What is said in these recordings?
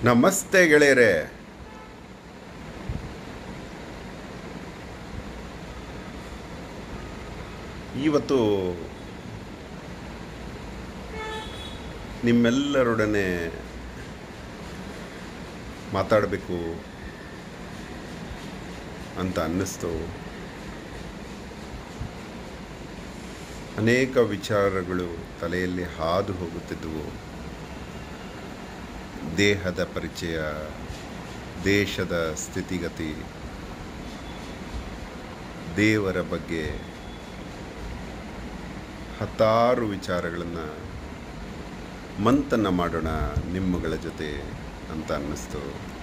ನಮಸ್ತೆ ಗೆಳೆಯರೆ ಇವತ್ತು ನಿಮ್ಮೆಲ್ಲರೊಡನೆ ಮಾತಾಡಬೇಕು ಅಂತ ಅನ್ನಿಸ್ತು ಅನೇಕ ವಿಚಾರಗಳು ತಲೆಯಲ್ಲಿ ಹಾದು ಹೋಗುತ್ತಿದ್ದವು ದೇಹದ ಪರಿಚಯ ದೇಶದ ಸ್ಥಿತಿಗತಿ ದೇವರ ಬಗ್ಗೆ ಹತ್ತಾರು ವಿಚಾರಗಳನ್ನು ಮಂಥನ ಮಾಡೋಣ ನಿಮ್ಮಗಳ ಜೊತೆ ಅಂತ ಅನ್ನಿಸ್ತು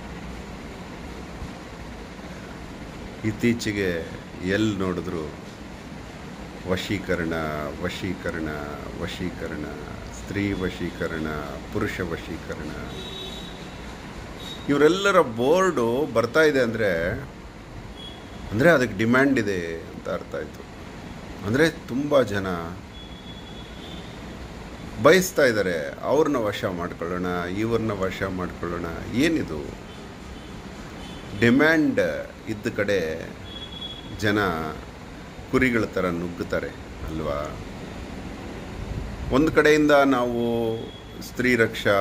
ಇತ್ತೀಚೆಗೆ ಎಲ್ಲಿ ನೋಡಿದ್ರು ವಶೀಕರಣ ವಶೀಕರಣ ವಶೀಕರಣ ಸ್ತ್ರೀ ವಶೀಕರಣ ಪುರುಷ ವಶೀಕರಣ ಇವರೆಲ್ಲರ ಬೋರ್ಡು ಬರ್ತಾ ಇದೆ ಅಂದರೆ ಅಂದರೆ ಅದಕ್ಕೆ ಡಿಮ್ಯಾಂಡ್ ಇದೆ ಅಂತ ಅರ್ಥ ಆಯಿತು ಅಂದರೆ ತುಂಬ ಜನ ಬಯಸ್ತಾ ಇದ್ದಾರೆ ಅವ್ರನ್ನ ವಶ ಮಾಡ್ಕೊಳ್ಳೋಣ ಇವ್ರನ್ನ ವಶ ಮಾಡ್ಕೊಳ್ಳೋಣ ಏನಿದು ಡಿಮ್ಯಾಂಡ್ ಇದ್ದ ಕಡೆ ಜನ ಕುರಿಗಳ ಥರ ನುಗ್ಗುತ್ತಾರೆ ಅಲ್ವಾ ಒಂದು ಕಡೆಯಿಂದ ನಾವು ಸ್ತ್ರೀ ರಕ್ಷಾ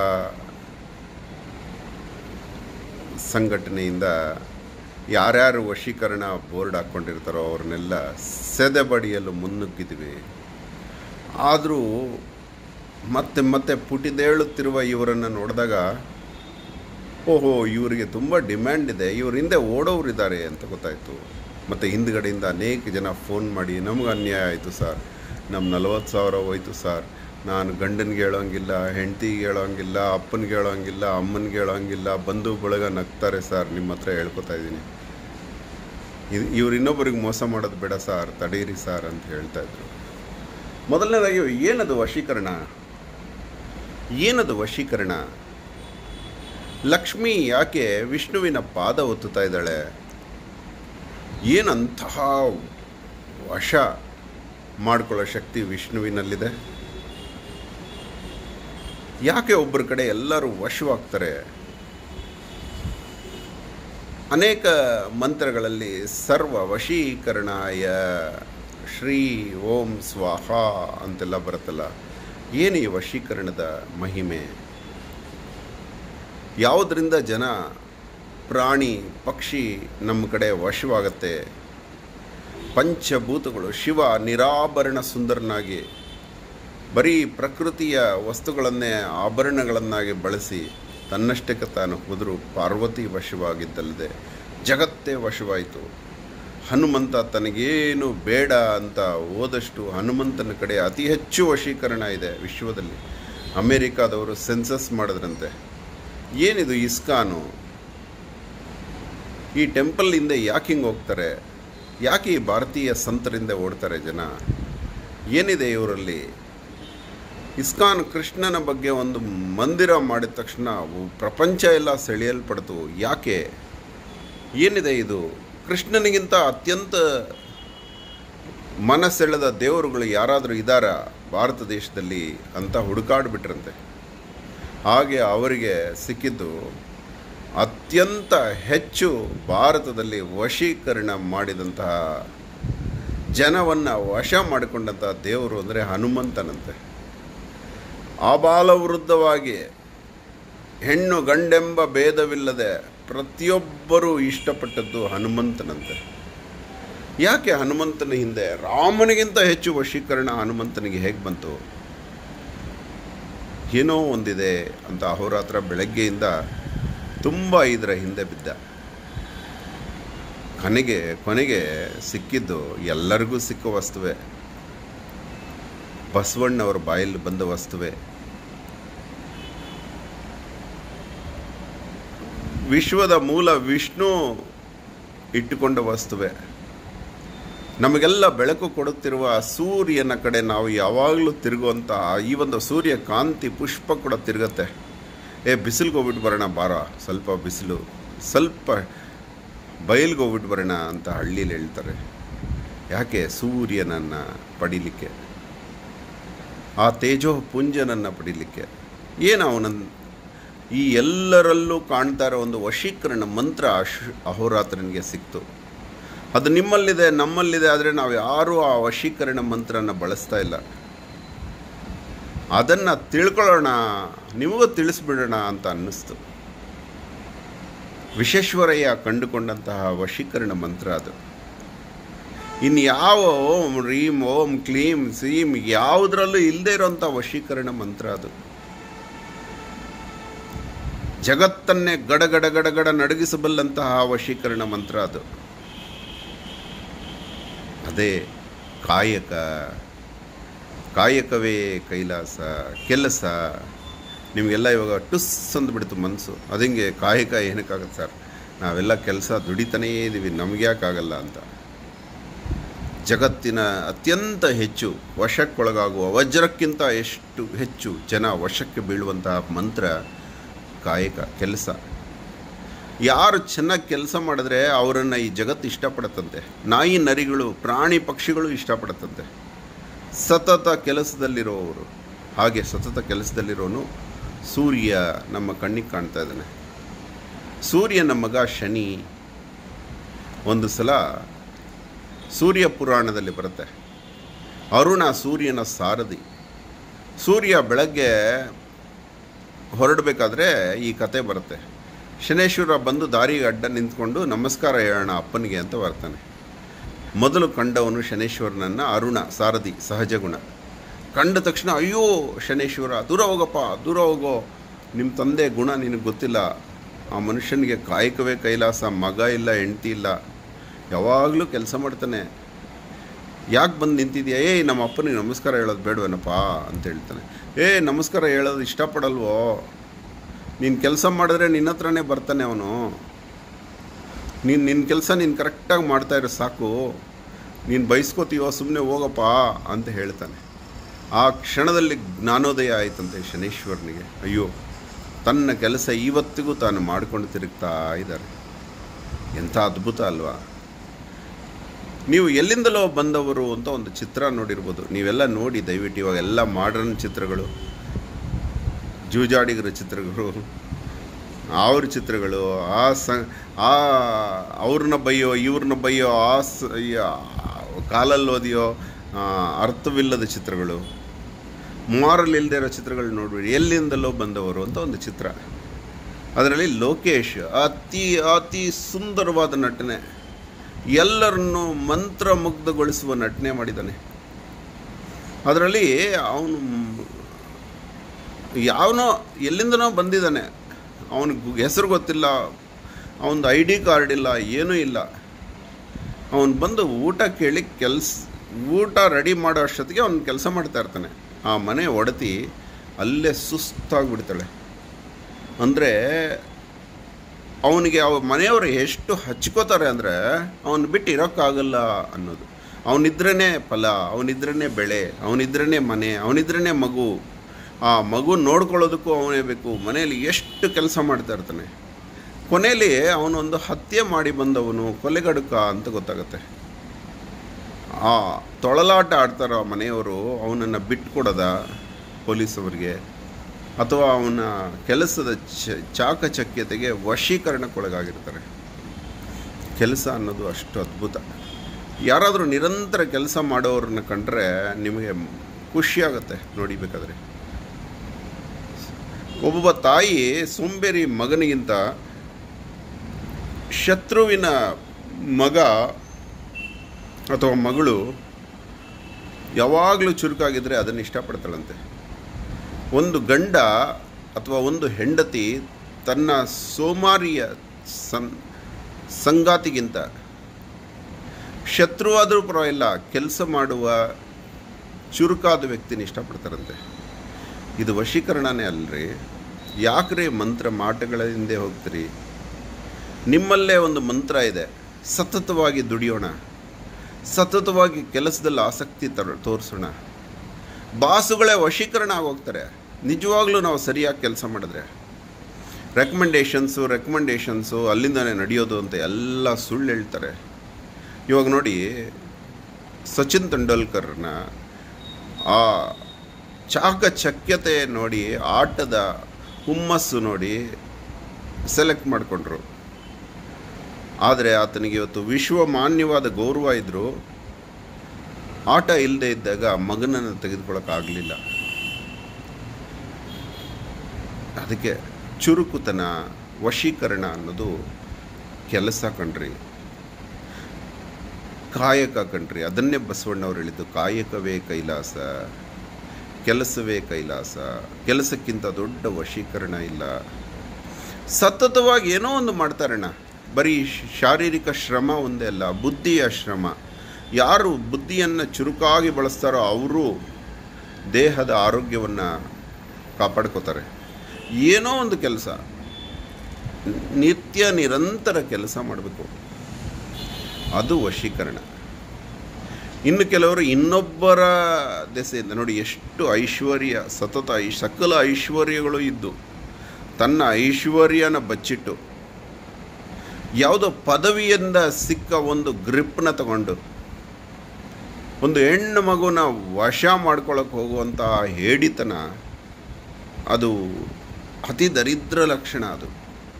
ಸಂಘಟನೆಯಿಂದ ಯಾರ್ಯಾರು ವಶೀಕರಣ ಬೋರ್ಡ್ ಹಾಕ್ಕೊಂಡಿರ್ತಾರೋ ಅವ್ರನ್ನೆಲ್ಲ ಸೆದೆಬಡಿಯಲು ಮುನ್ನುಗ್ಗಿದ್ವಿ ಆದರೂ ಮತ್ತೆ ಮತ್ತೆ ಪುಟಿದೇಳುತ್ತಿರುವ ಇವರನ್ನು ನೋಡಿದಾಗ ಓಹೋ ಇವರಿಗೆ ತುಂಬ ಡಿಮ್ಯಾಂಡ್ ಇದೆ ಇವ್ರ ಹಿಂದೆ ಓಡೋರಿದ್ದಾರೆ ಅಂತ ಗೊತ್ತಾಯಿತು ಮತ್ತು ಹಿಂದ್ಗಡೆಯಿಂದ ಅನೇಕ ಜನ ಫೋನ್ ಮಾಡಿ ನಮ್ಗೆ ಅನ್ಯಾಯ ಆಯಿತು ಸರ್ ನಮ್ಮ ನಲವತ್ತು ಸಾವಿರ ಹೋಯ್ತು ಸರ್ ನಾನು ಗಂಡನಿಗೆ ಹೇಳೋಂಗಿಲ್ಲ ಹೆಂಡ್ತಿಗೆ ಹೇಳೋಂಗಿಲ್ಲ ಅಪ್ಪನಿಗೆ ಹೇಳೋಂಗಿಲ್ಲ ಅಮ್ಮನಿಗೆ ಹೇಳೋಂಗಿಲ್ಲ ಬಂಧು ಬಳಗ ನಗ್ತಾರೆ ಸರ್ ನಿಮ್ಮ ಹತ್ರ ಹೇಳ್ಕೊತಾ ಇದ್ದೀನಿ ಇದು ಇವ್ರು ಇನ್ನೊಬ್ಬರಿಗೆ ಮೋಸ ಮಾಡೋದು ಬೇಡ ಸರ್ ತಡೀರಿ ಸರ್ ಅಂತ ಹೇಳ್ತಾ ಇದ್ರು ಮೊದಲನೇದಾಗಿ ಏನದು ವಶೀಕರಣ ಏನದು ವಶೀಕರಣ ಲಕ್ಷ್ಮಿ ಯಾಕೆ ವಿಷ್ಣುವಿನ ಪಾದ ಒತ್ತುತ್ತಾ ಇದ್ದಾಳೆ ಏನಂತಹ ವಶ ಮಾಡ್ಕೊಳ್ಳೋ ಶಕ್ತಿ ವಿಷ್ಣುವಿನಲ್ಲಿದೆ ಯಾಕೆ ಒಬ್ಬರ ಕಡೆ ಎಲ್ಲರೂ ವಶವಾಗ್ತಾರೆ ಅನೇಕ ಮಂತ್ರಗಳಲ್ಲಿ ಸರ್ವ ವಶೀಕರಣಾಯ ಶ್ರೀ ಓಂ ಸ್ವಾಹ ಅಂತೆಲ್ಲ ಬರುತ್ತಲ್ಲ ಏನು ಈ ವಶೀಕರಣದ ಮಹಿಮೆ ಯಾವುದರಿಂದ ಜನ ಪ್ರಾಣಿ ಪಕ್ಷಿ ನಮ್ಮ ಕಡೆ ವಶವಾಗತ್ತೆ ಪಂಚಭೂತಗಳು ಶಿವ ನಿರಾಭರಣ ಸುಂದರನಾಗಿ ಬರೀ ಪ್ರಕೃತಿಯ ವಸ್ತುಗಳನ್ನೇ ಆಭರಣಗಳನ್ನಾಗಿ ಬಳಸಿ ತನ್ನಷ್ಟಕ್ಕೆ ತಾನು ಹೋದರೂ ಪಾರ್ವತಿ ವಶವಾಗಿದ್ದಲ್ಲದೆ ಜಗತ್ತೇ ವಶವಾಯಿತು ಹನುಮಂತ ತನಗೇನು ಬೇಡ ಅಂತ ಹೋದಷ್ಟು ಹನುಮಂತನ ಕಡೆ ಅತಿ ಹೆಚ್ಚು ವಶೀಕರಣ ಇದೆ ವಿಶ್ವದಲ್ಲಿ ಅಮೇರಿಕಾದವರು ಸೆನ್ಸಸ್ ಮಾಡಿದ್ರಂತೆ ಏನಿದು ಇಸ್ಕಾನು ಈ ಟೆಂಪಲ್ ಹಿಂದೆ ಯಾಕೆ ಹಿಂಗೆ ಹೋಗ್ತಾರೆ ಯಾಕೆ ಈ ಭಾರತೀಯ ಸಂತರಿಂದ ಓಡ್ತಾರೆ ಜನ ಏನಿದೆ ಇವರಲ್ಲಿ ಇಸ್ಕಾನ್ ಕೃಷ್ಣನ ಬಗ್ಗೆ ಒಂದು ಮಂದಿರ ಮಾಡಿದ ತಕ್ಷಣ ಪ್ರಪಂಚ ಎಲ್ಲ ಸೆಳೆಯಲ್ಪಡ್ತು ಯಾಕೆ ಏನಿದೆ ಇದು ಕೃಷ್ಣನಿಗಿಂತ ಅತ್ಯಂತ ಮನಸ್ಸೆಳೆದ ದೇವರುಗಳು ಯಾರಾದರೂ ಇದ್ದಾರಾ ಭಾರತ ದೇಶದಲ್ಲಿ ಅಂತ ಹುಡುಕಾಡ್ಬಿಟ್ರಂತೆ ಹಾಗೆ ಅವರಿಗೆ ಸಿಕ್ಕಿದ್ದು ಅತ್ಯಂತ ಹೆಚ್ಚು ಭಾರತದಲ್ಲಿ ವಶೀಕರಣ ಮಾಡಿದಂತಹ ಜನವನ್ನು ವಶ ಮಾಡಿಕೊಂಡಂತಹ ದೇವರು ಅಂದರೆ ಹನುಮಂತನಂತೆ ಆಬಾಲವೃದ್ಧವಾಗಿ ಹೆಣ್ಣು ಗಂಡೆಂಬ ಭೇದವಿಲ್ಲದೆ ಪ್ರತಿಯೊಬ್ಬರೂ ಇಷ್ಟಪಟ್ಟದ್ದು ಹನುಮಂತನಂತೆ ಯಾಕೆ ಹನುಮಂತನ ಹಿಂದೆ ರಾಮನಿಗಿಂತ ಹೆಚ್ಚು ವಶೀಕರಣ ಹನುಮಂತನಿಗೆ ಹೇಗೆ ಬಂತು ಏನೋ ಒಂದಿದೆ ಅಂತ ಅಹೋರಾತ್ರ ಬೆಳಗ್ಗೆಯಿಂದ ತುಂಬ ಇದರ ಹಿಂದೆ ಬಿದ್ದ ಕೊನೆಗೆ ಕೊನೆಗೆ ಸಿಕ್ಕಿದ್ದು ಎಲ್ಲರಿಗೂ ಸಿಕ್ಕ ವಸ್ತುವೆ ಬಸವಣ್ಣವರ ಬಾಯಲ್ಲಿ ಬಂದ ವಸ್ತುವೆ ವಿಶ್ವದ ಮೂಲ ವಿಷ್ಣು ಇಟ್ಟುಕೊಂಡ ವಸ್ತುವೆ ನಮಗೆಲ್ಲ ಬೆಳಕು ಕೊಡುತ್ತಿರುವ ಸೂರ್ಯನ ಕಡೆ ನಾವು ಯಾವಾಗಲೂ ತಿರುಗುವಂತಹ ಈ ಒಂದು ಸೂರ್ಯ ಕಾಂತಿ ಪುಷ್ಪ ಕೂಡ ತಿರುಗತ್ತೆ ಏ ಬಿಸಿಲಿಗೆ ಹೋಗ್ಬಿಟ್ಟು ಬರೋಣ ಬಾರ ಸ್ವಲ್ಪ ಬಿಸಿಲು ಸ್ವಲ್ಪ ಬಯಲಿಗೆ ಹೋಗ್ಬಿಟ್ಟು ಬರೋಣ ಅಂತ ಹಳ್ಳೀಲಿ ಹೇಳ್ತಾರೆ ಯಾಕೆ ಸೂರ್ಯನನ್ನು ಪಡೀಲಿಕ್ಕೆ ಆ ತೇಜೋ ಪುಂಜನನ್ನು ಪಡೀಲಿಕ್ಕೆ ಏನು ಅವನ ಈ ಎಲ್ಲರಲ್ಲೂ ಕಾಣ್ತಾ ಇರೋ ಒಂದು ವಶೀಕರಣ ಮಂತ್ರ ಅಶ್ ಅಹೋರಾತ್ರನಿಗೆ ಸಿಕ್ತು ಅದು ನಿಮ್ಮಲ್ಲಿದೆ ನಮ್ಮಲ್ಲಿದೆ ಆದರೆ ನಾವು ಯಾರೂ ಆ ವಶೀಕರಣ ಮಂತ್ರನ ಬಳಸ್ತಾ ಇಲ್ಲ ಅದನ್ನು ತಿಳ್ಕೊಳ್ಳೋಣ ನಿಮಗೂ ತಿಳಿಸ್ಬಿಡೋಣ ಅಂತ ಅನ್ನಿಸ್ತು ವಿಶ್ವೇಶ್ವರಯ್ಯ ಕಂಡುಕೊಂಡಂತಹ ವಶೀಕರಣ ಮಂತ್ರ ಅದು ಇನ್ನು ಯಾವ ಓಂ ರೀಂ ಓಂ ಕ್ಲೀಂ ಸೀಂ ಯಾವುದರಲ್ಲೂ ಇಲ್ಲದೆ ಇರೋಂಥ ವಶೀಕರಣ ಮಂತ್ರ ಅದು ಜಗತ್ತನ್ನೇ ಗಡಗಡ ಗಡಗಡ ನಡಗಿಸಬಲ್ಲಂತಹ ವಶೀಕರಣ ಮಂತ್ರ ಅದು ಅದೇ ಕಾಯಕ ಕಾಯಕವೇ ಕೈಲಾಸ ಕೆಲಸ ನಿಮಗೆಲ್ಲ ಇವಾಗ ಟುಸ್ ಅಂದ್ಬಿಡ್ತು ಮನಸ್ಸು ಅದಂಗೆ ಕಾಯಕ ಏನಕ್ಕಾಗತ್ತೆ ಸರ್ ನಾವೆಲ್ಲ ಕೆಲಸ ದುಡಿತಾನೇ ಇದ್ದೀವಿ ನಮ್ಗೆ ಯಾಕಾಗಲ್ಲ ಅಂತ ಜಗತ್ತಿನ ಅತ್ಯಂತ ಹೆಚ್ಚು ವಶಕ್ಕೊಳಗಾಗುವ ವಜ್ರಕ್ಕಿಂತ ಎಷ್ಟು ಹೆಚ್ಚು ಜನ ವಶಕ್ಕೆ ಬೀಳುವಂತಹ ಮಂತ್ರ ಕಾಯಕ ಕೆಲಸ ಯಾರು ಚೆನ್ನಾಗಿ ಕೆಲಸ ಮಾಡಿದ್ರೆ ಅವರನ್ನು ಈ ಜಗತ್ತು ಇಷ್ಟಪಡುತ್ತಂತೆ ನಾಯಿ ನರಿಗಳು ಪ್ರಾಣಿ ಪಕ್ಷಿಗಳು ಇಷ್ಟಪಡುತ್ತಂತೆ ಸತತ ಕೆಲಸದಲ್ಲಿರೋವರು ಹಾಗೆ ಸತತ ಕೆಲಸದಲ್ಲಿರೋನು ಸೂರ್ಯ ನಮ್ಮ ಕಣ್ಣಿಗೆ ಕಾಣ್ತಾ ಇದ್ದಾನೆ ಸೂರ್ಯನ ಮಗ ಶನಿ ಒಂದು ಸಲ ಸೂರ್ಯ ಪುರಾಣದಲ್ಲಿ ಬರುತ್ತೆ ಅರುಣ ಸೂರ್ಯನ ಸಾರಥಿ ಸೂರ್ಯ ಬೆಳಗ್ಗೆ ಹೊರಡಬೇಕಾದ್ರೆ ಈ ಕತೆ ಬರುತ್ತೆ ಶನೇಶ್ವರ ಬಂದು ದಾರಿಗೆ ಅಡ್ಡ ನಿಂತ್ಕೊಂಡು ನಮಸ್ಕಾರ ಹೇಳೋಣ ಅಪ್ಪನಿಗೆ ಅಂತ ಬರ್ತಾನೆ ಮೊದಲು ಕಂಡವನು ಶನೇಶ್ವರನನ್ನು ಅರುಣ ಸಾರಥಿ ಸಹಜ ಗುಣ ಕಂಡ ತಕ್ಷಣ ಅಯ್ಯೋ ಶನೇಶ್ವರ ದೂರ ಹೋಗಪ್ಪ ದೂರ ಹೋಗೋ ನಿಮ್ಮ ತಂದೆ ಗುಣ ನಿನಗೆ ಗೊತ್ತಿಲ್ಲ ಆ ಮನುಷ್ಯನಿಗೆ ಕಾಯಕವೇ ಕೈಲಾಸ ಮಗ ಇಲ್ಲ ಹೆಂಡ್ತಿ ಇಲ್ಲ ಯಾವಾಗಲೂ ಕೆಲಸ ಮಾಡ್ತಾನೆ ಯಾಕೆ ಬಂದು ನಿಂತಿದ್ಯಾ ಏಯ್ ನಮ್ಮ ಅಪ್ಪನಿಗೆ ನಮಸ್ಕಾರ ಹೇಳೋದು ಬೇಡವೇನಪ್ಪ ಅಂತ ಹೇಳ್ತಾನೆ ಏ ನಮಸ್ಕಾರ ಹೇಳೋದು ಇಷ್ಟಪಡಲ್ವೋ ನೀನು ಕೆಲಸ ಮಾಡಿದ್ರೆ ನಿನ್ನ ಹತ್ರನೇ ಬರ್ತಾನೆ ಅವನು ನೀನು ನಿನ್ನ ಕೆಲಸ ನೀನು ಕರೆಕ್ಟಾಗಿ ಮಾಡ್ತಾ ಇರೋ ಸಾಕು ನೀನು ಬಯಸ್ಕೋತೀವೋ ಸುಮ್ಮನೆ ಹೋಗಪ್ಪ ಅಂತ ಹೇಳ್ತಾನೆ ಆ ಕ್ಷಣದಲ್ಲಿ ಜ್ಞಾನೋದಯ ಆಯ್ತಂತೆ ಶನೇಶ್ವರನಿಗೆ ಅಯ್ಯೋ ತನ್ನ ಕೆಲಸ ಇವತ್ತಿಗೂ ತಾನು ಮಾಡ್ಕೊಂಡು ತಿರುಗ್ತಾ ಇದ್ದಾರೆ ಎಂಥ ಅದ್ಭುತ ಅಲ್ವಾ ನೀವು ಎಲ್ಲಿಂದಲೋ ಬಂದವರು ಅಂತ ಒಂದು ಚಿತ್ರ ನೋಡಿರ್ಬೋದು ನೀವೆಲ್ಲ ನೋಡಿ ದಯವಿಟ್ಟು ಇವಾಗ ಎಲ್ಲ ಮಾಡರ್ನ್ ಚಿತ್ರಗಳು ಜೂಜಾಡಿಗರ ಚಿತ್ರಗಳು ಅವ್ರ ಚಿತ್ರಗಳು ಆ ಸ ಆ ಅವ್ರನ್ನ ಬೈಯೋ ಇವ್ರನ್ನ ಬೈಯೋ ಆ ಸ ಕಾಲಲ್ಲಿ ಓದಿಯೋ ಆ, ಅರ್ಥವಿಲ್ಲದ ಚಿತ್ರಗಳು ಮಾರಲ್ ಇಲ್ಲದೆ ಇರೋ ಚಿತ್ರಗಳು ನೋಡ್ಬಿಡಿ ಎಲ್ಲಿಂದಲೋ ಬಂದವರು ಅಂತ ಒಂದು ಚಿತ್ರ ಅದರಲ್ಲಿ ಲೋಕೇಶ್ ಅತಿ ಅತಿ ಸುಂದರವಾದ ನಟನೆ ಎಲ್ಲರನ್ನು ಮಂತ್ರಮುಗ್ಧಗೊಳಿಸುವ ನಟನೆ ಮಾಡಿದ್ದಾನೆ ಅದರಲ್ಲಿ ಅವನು ಯಾವನೋ ಎಲ್ಲಿಂದನೋ ಬಂದಿದ್ದಾನೆ ಅವನಿಗೆ ಹೆಸರು ಗೊತ್ತಿಲ್ಲ ಅವನದು ಐ ಡಿ ಕಾರ್ಡ್ ಇಲ್ಲ ಏನೂ ಇಲ್ಲ ಅವನು ಬಂದು ಊಟ ಕೇಳಿ ಕೆಲ್ಸ ಊಟ ರೆಡಿ ಮಾಡೋ ಅಷ್ಟೊತ್ತಿಗೆ ಅವ್ನು ಕೆಲಸ ಮಾಡ್ತಾ ಇರ್ತಾನೆ ಆ ಮನೆ ಒಡತಿ ಅಲ್ಲೇ ಸುಸ್ತಾಗ್ಬಿಡ್ತಾಳೆ ಅಂದರೆ ಅವನಿಗೆ ಅವ ಮನೆಯವರು ಎಷ್ಟು ಹಚ್ಕೋತಾರೆ ಅಂದರೆ ಅವನು ಬಿಟ್ಟು ಇರೋಕ್ಕಾಗಲ್ಲ ಅನ್ನೋದು ಅವನಿದ್ರೇ ಫಲ ಅವನಿದ್ರೇ ಬೆಳೆ ಅವನಿದ್ರೇ ಮನೆ ಅವನಿದ್ರೇ ಮಗು ಆ ಮಗು ನೋಡ್ಕೊಳ್ಳೋದಕ್ಕೂ ಅವನೇ ಬೇಕು ಮನೆಯಲ್ಲಿ ಎಷ್ಟು ಕೆಲಸ ಮಾಡ್ತಾ ಇರ್ತಾನೆ ಕೊನೆಯಲ್ಲಿ ಅವನೊಂದು ಹತ್ಯೆ ಮಾಡಿ ಬಂದವನು ಕೊಲೆಗಡುಕ ಅಂತ ಗೊತ್ತಾಗುತ್ತೆ ಆ ತೊಳಲಾಟ ಆಡ್ತಾರೋ ಮನೆಯವರು ಅವನನ್ನು ಬಿಟ್ಕೊಡೋದ ಪೊಲೀಸವರಿಗೆ ಅಥವಾ ಅವನ ಕೆಲಸದ ಚ ಚಾಕಚಕ್ಯತೆಗೆ ವಶೀಕರಣಕ್ಕೊಳಗಾಗಿರ್ತಾರೆ ಕೆಲಸ ಅನ್ನೋದು ಅಷ್ಟು ಅದ್ಭುತ ಯಾರಾದರೂ ನಿರಂತರ ಕೆಲಸ ಮಾಡೋರನ್ನ ಕಂಡ್ರೆ ನಿಮಗೆ ಖುಷಿಯಾಗುತ್ತೆ ನೋಡಿಬೇಕಾದ್ರೆ ಒಬ್ಬೊಬ್ಬ ತಾಯಿ ಸೋಂಬೇರಿ ಮಗನಿಗಿಂತ ಶತ್ರುವಿನ ಮಗ ಅಥವಾ ಮಗಳು ಯಾವಾಗಲೂ ಚುರುಕಾಗಿದ್ದರೆ ಅದನ್ನು ಇಷ್ಟಪಡ್ತಾಳಂತೆ ಒಂದು ಗಂಡ ಅಥವಾ ಒಂದು ಹೆಂಡತಿ ತನ್ನ ಸೋಮಾರಿಯ ಸನ್ ಸಂಗಾತಿಗಿಂತ ಶತ್ರುವಾದರೂ ಪರವಾಗಿಲ್ಲ ಕೆಲಸ ಮಾಡುವ ಚುರುಕಾದ ವ್ಯಕ್ತಿನ ಇಷ್ಟಪಡ್ತಾರಂತೆ ಇದು ವಶೀಕರಣನೇ ಅಲ್ರಿ ಯಾಕ್ರಿ ಮಂತ್ರ ಮಾಟಗಳ ಹಿಂದೆ ಹೋಗ್ತೀರಿ ನಿಮ್ಮಲ್ಲೇ ಒಂದು ಮಂತ್ರ ಇದೆ ಸತತವಾಗಿ ದುಡಿಯೋಣ ಸತತವಾಗಿ ಕೆಲಸದಲ್ಲಿ ಆಸಕ್ತಿ ತರ ತೋರಿಸೋಣ ಬಾಸುಗಳೇ ವಶೀಕರಣ ಆಗೋಗ್ತಾರೆ ನಿಜವಾಗ್ಲೂ ನಾವು ಸರಿಯಾಗಿ ಕೆಲಸ ಮಾಡಿದ್ರೆ ರೆಕಮೆಂಡೇಷನ್ಸು ರೆಕಮೆಂಡೇಷನ್ಸು ಅಲ್ಲಿಂದನೇ ನಡೆಯೋದು ಅಂತ ಎಲ್ಲ ಸುಳ್ಳು ಹೇಳ್ತಾರೆ ಇವಾಗ ನೋಡಿ ಸಚಿನ್ ತೆಂಡೂಲ್ಕರ್ನ ಆ ಚಾಕಚಕ್ಯತೆ ನೋಡಿ ಆಟದ ಹುಮ್ಮಸ್ಸು ನೋಡಿ ಸೆಲೆಕ್ಟ್ ಮಾಡಿಕೊಂಡ್ರು ಆದರೆ ಆತನಿಗೆ ಇವತ್ತು ವಿಶ್ವಮಾನ್ಯವಾದ ಗೌರವ ಇದ್ದರೂ ಆಟ ಇಲ್ಲದೆ ಇದ್ದಾಗ ಮಗನನ್ನು ತೆಗೆದುಕೊಳ್ಳೋಕ್ಕಾಗಲಿಲ್ಲ ಅದಕ್ಕೆ ಚುರುಕುತನ ವಶೀಕರಣ ಅನ್ನೋದು ಕೆಲಸ ಕಣ್ರಿ ಕಾಯಕ ಕಣ್ರಿ ಅದನ್ನೇ ಬಸವಣ್ಣವ್ರು ಹೇಳಿದ್ದು ಕಾಯಕವೇ ಕೈಲಾಸ ಕೆಲಸವೇ ಕೈಲಾಸ ಕೆಲಸಕ್ಕಿಂತ ದೊಡ್ಡ ವಶೀಕರಣ ಇಲ್ಲ ಸತತವಾಗಿ ಏನೋ ಒಂದು ಮಾಡ್ತಾರಣ್ಣ ಬರೀ ಶಾರೀರಿಕ ಶ್ರಮ ಒಂದೇ ಅಲ್ಲ ಬುದ್ಧಿಯ ಶ್ರಮ ಯಾರು ಬುದ್ಧಿಯನ್ನು ಚುರುಕಾಗಿ ಬಳಸ್ತಾರೋ ಅವರು ದೇಹದ ಆರೋಗ್ಯವನ್ನು ಕಾಪಾಡ್ಕೋತಾರೆ ಏನೋ ಒಂದು ಕೆಲಸ ನಿತ್ಯ ನಿರಂತರ ಕೆಲಸ ಮಾಡಬೇಕು ಅದು ವಶೀಕರಣ ಇನ್ನು ಕೆಲವರು ಇನ್ನೊಬ್ಬರ ದೆಸೆಯಿಂದ ನೋಡಿ ಎಷ್ಟು ಐಶ್ವರ್ಯ ಸತತ ಐ ಸಕಲ ಐಶ್ವರ್ಯಗಳು ಇದ್ದು ತನ್ನ ಐಶ್ವರ್ಯನ ಬಚ್ಚಿಟ್ಟು ಯಾವುದೋ ಪದವಿಯಿಂದ ಸಿಕ್ಕ ಒಂದು ಗ್ರಿಪ್ನ ತಗೊಂಡು ಒಂದು ಹೆಣ್ಣು ಮಗುನ ವಶ ಮಾಡ್ಕೊಳಕ್ಕೆ ಹೋಗುವಂಥ ಹೇಡಿತನ ಅದು ಅತಿ ದರಿದ್ರ ಲಕ್ಷಣ ಅದು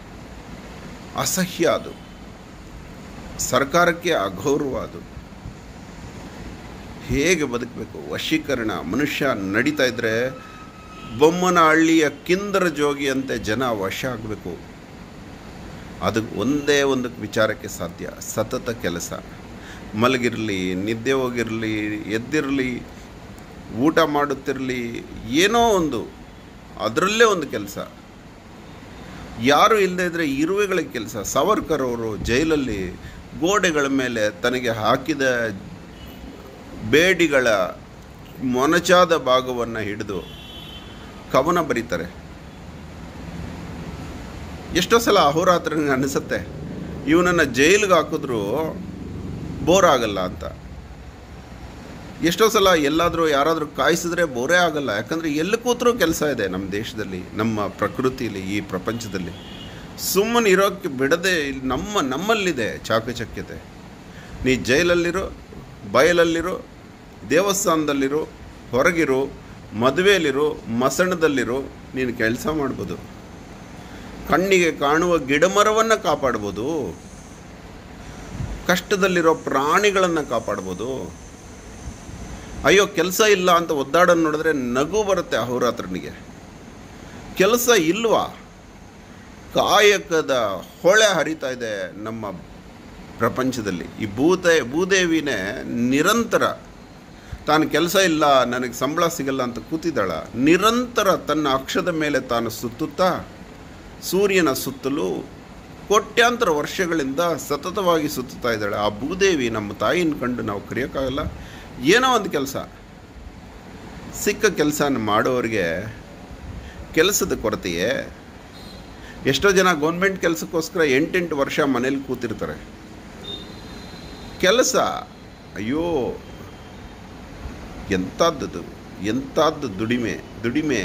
ಅಸಹ್ಯ ಅದು ಸರ್ಕಾರಕ್ಕೆ ಅಗೌರವ ಅದು ಹೇಗೆ ಬದುಕಬೇಕು ವಶೀಕರಣ ಮನುಷ್ಯ ನಡೀತಾ ಇದ್ದರೆ ಬೊಮ್ಮನ ಹಳ್ಳಿಯ ಕಿಂದರ ಜೋಗಿಯಂತೆ ಜನ ವಶ ಆಗಬೇಕು ಅದು ಒಂದೇ ಒಂದು ವಿಚಾರಕ್ಕೆ ಸಾಧ್ಯ ಸತತ ಕೆಲಸ ಮಲಗಿರಲಿ ನಿದ್ದೆ ಹೋಗಿರಲಿ ಎದ್ದಿರಲಿ ಊಟ ಮಾಡುತ್ತಿರಲಿ ಏನೋ ಒಂದು ಅದರಲ್ಲೇ ಒಂದು ಕೆಲಸ ಯಾರು ಇಲ್ಲದೇ ಇದ್ದರೆ ಇರುವೆಗಳ ಕೆಲಸ ಸಾವರ್ಕರ್ ಅವರು ಜೈಲಲ್ಲಿ ಗೋಡೆಗಳ ಮೇಲೆ ತನಗೆ ಹಾಕಿದ ಬೇಡಿಗಳ ಮೊನಚಾದ ಭಾಗವನ್ನು ಹಿಡಿದು ಕವನ ಬರೀತಾರೆ ಎಷ್ಟೋ ಸಲ ಅಹೋರಾತ್ರ ಅನಿಸುತ್ತೆ ಇವನನ್ನು ಜೈಲಿಗೆ ಹಾಕಿದ್ರು ಬೋರ್ ಆಗಲ್ಲ ಅಂತ ಎಷ್ಟೋ ಸಲ ಎಲ್ಲಾದರೂ ಯಾರಾದರೂ ಕಾಯಿಸಿದ್ರೆ ಬೋರೇ ಆಗಲ್ಲ ಯಾಕಂದರೆ ಎಲ್ಲಿ ಕೂತ್ರೂ ಕೆಲಸ ಇದೆ ನಮ್ಮ ದೇಶದಲ್ಲಿ ನಮ್ಮ ಪ್ರಕೃತಿಯಲ್ಲಿ ಈ ಪ್ರಪಂಚದಲ್ಲಿ ಸುಮ್ಮನೆ ಇರೋಕ್ಕೆ ಬಿಡದೆ ಇಲ್ಲಿ ನಮ್ಮ ನಮ್ಮಲ್ಲಿದೆ ಚಾಕಚಕ್ಯತೆ ನೀ ಜೈಲಲ್ಲಿರೋ ಬಯಲಲ್ಲಿರೋ ದೇವಸ್ಥಾನದಲ್ಲಿರೋ ಹೊರಗಿರೋ ಮದುವೆಯಲ್ಲಿರೋ ಮಸಣದಲ್ಲಿರೋ ನೀನು ಕೆಲಸ ಮಾಡ್ಬೋದು ಕಣ್ಣಿಗೆ ಕಾಣುವ ಗಿಡಮರವನ್ನು ಕಾಪಾಡ್ಬೋದು ಕಷ್ಟದಲ್ಲಿರೋ ಪ್ರಾಣಿಗಳನ್ನು ಕಾಪಾಡ್ಬೋದು ಅಯ್ಯೋ ಕೆಲಸ ಇಲ್ಲ ಅಂತ ಒದ್ದಾಡೋದು ನೋಡಿದ್ರೆ ನಗು ಬರುತ್ತೆ ಅಹೋರಾತ್ರನಿಗೆ ಕೆಲಸ ಇಲ್ವಾ ಕಾಯಕದ ಹೊಳೆ ಹರಿತಾ ಇದೆ ನಮ್ಮ ಪ್ರಪಂಚದಲ್ಲಿ ಈ ಭೂತೆ ಭೂದೇವಿನೇ ನಿರಂತರ ತಾನು ಕೆಲಸ ಇಲ್ಲ ನನಗೆ ಸಂಬಳ ಸಿಗಲ್ಲ ಅಂತ ಕೂತಿದ್ದಾಳ ನಿರಂತರ ತನ್ನ ಅಕ್ಷದ ಮೇಲೆ ತಾನು ಸುತ್ತುತ್ತಾ ಸೂರ್ಯನ ಸುತ್ತಲೂ ಕೋಟ್ಯಾಂತರ ವರ್ಷಗಳಿಂದ ಸತತವಾಗಿ ಸುತ್ತುತ್ತಾ ಇದ್ದಾಳೆ ಆ ಭೂದೇವಿ ನಮ್ಮ ತಾಯಿನ ಕಂಡು ನಾವು ಕರೆಯೋಕ್ಕಾಗಲ್ಲ ಏನೋ ಒಂದು ಕೆಲಸ ಸಿಕ್ಕ ಕೆಲಸನ ಮಾಡೋರಿಗೆ ಕೆಲಸದ ಕೊರತೆಯೇ ಎಷ್ಟೋ ಜನ ಗೌರ್ಮೆಂಟ್ ಕೆಲಸಕ್ಕೋಸ್ಕರ ಎಂಟೆಂಟು ವರ್ಷ ಮನೇಲಿ ಕೂತಿರ್ತಾರೆ ಕೆಲಸ ಅಯ್ಯೋ ಎಂಥದ್ದು ಎಂಥದ್ದು ದುಡಿಮೆ ದುಡಿಮೆ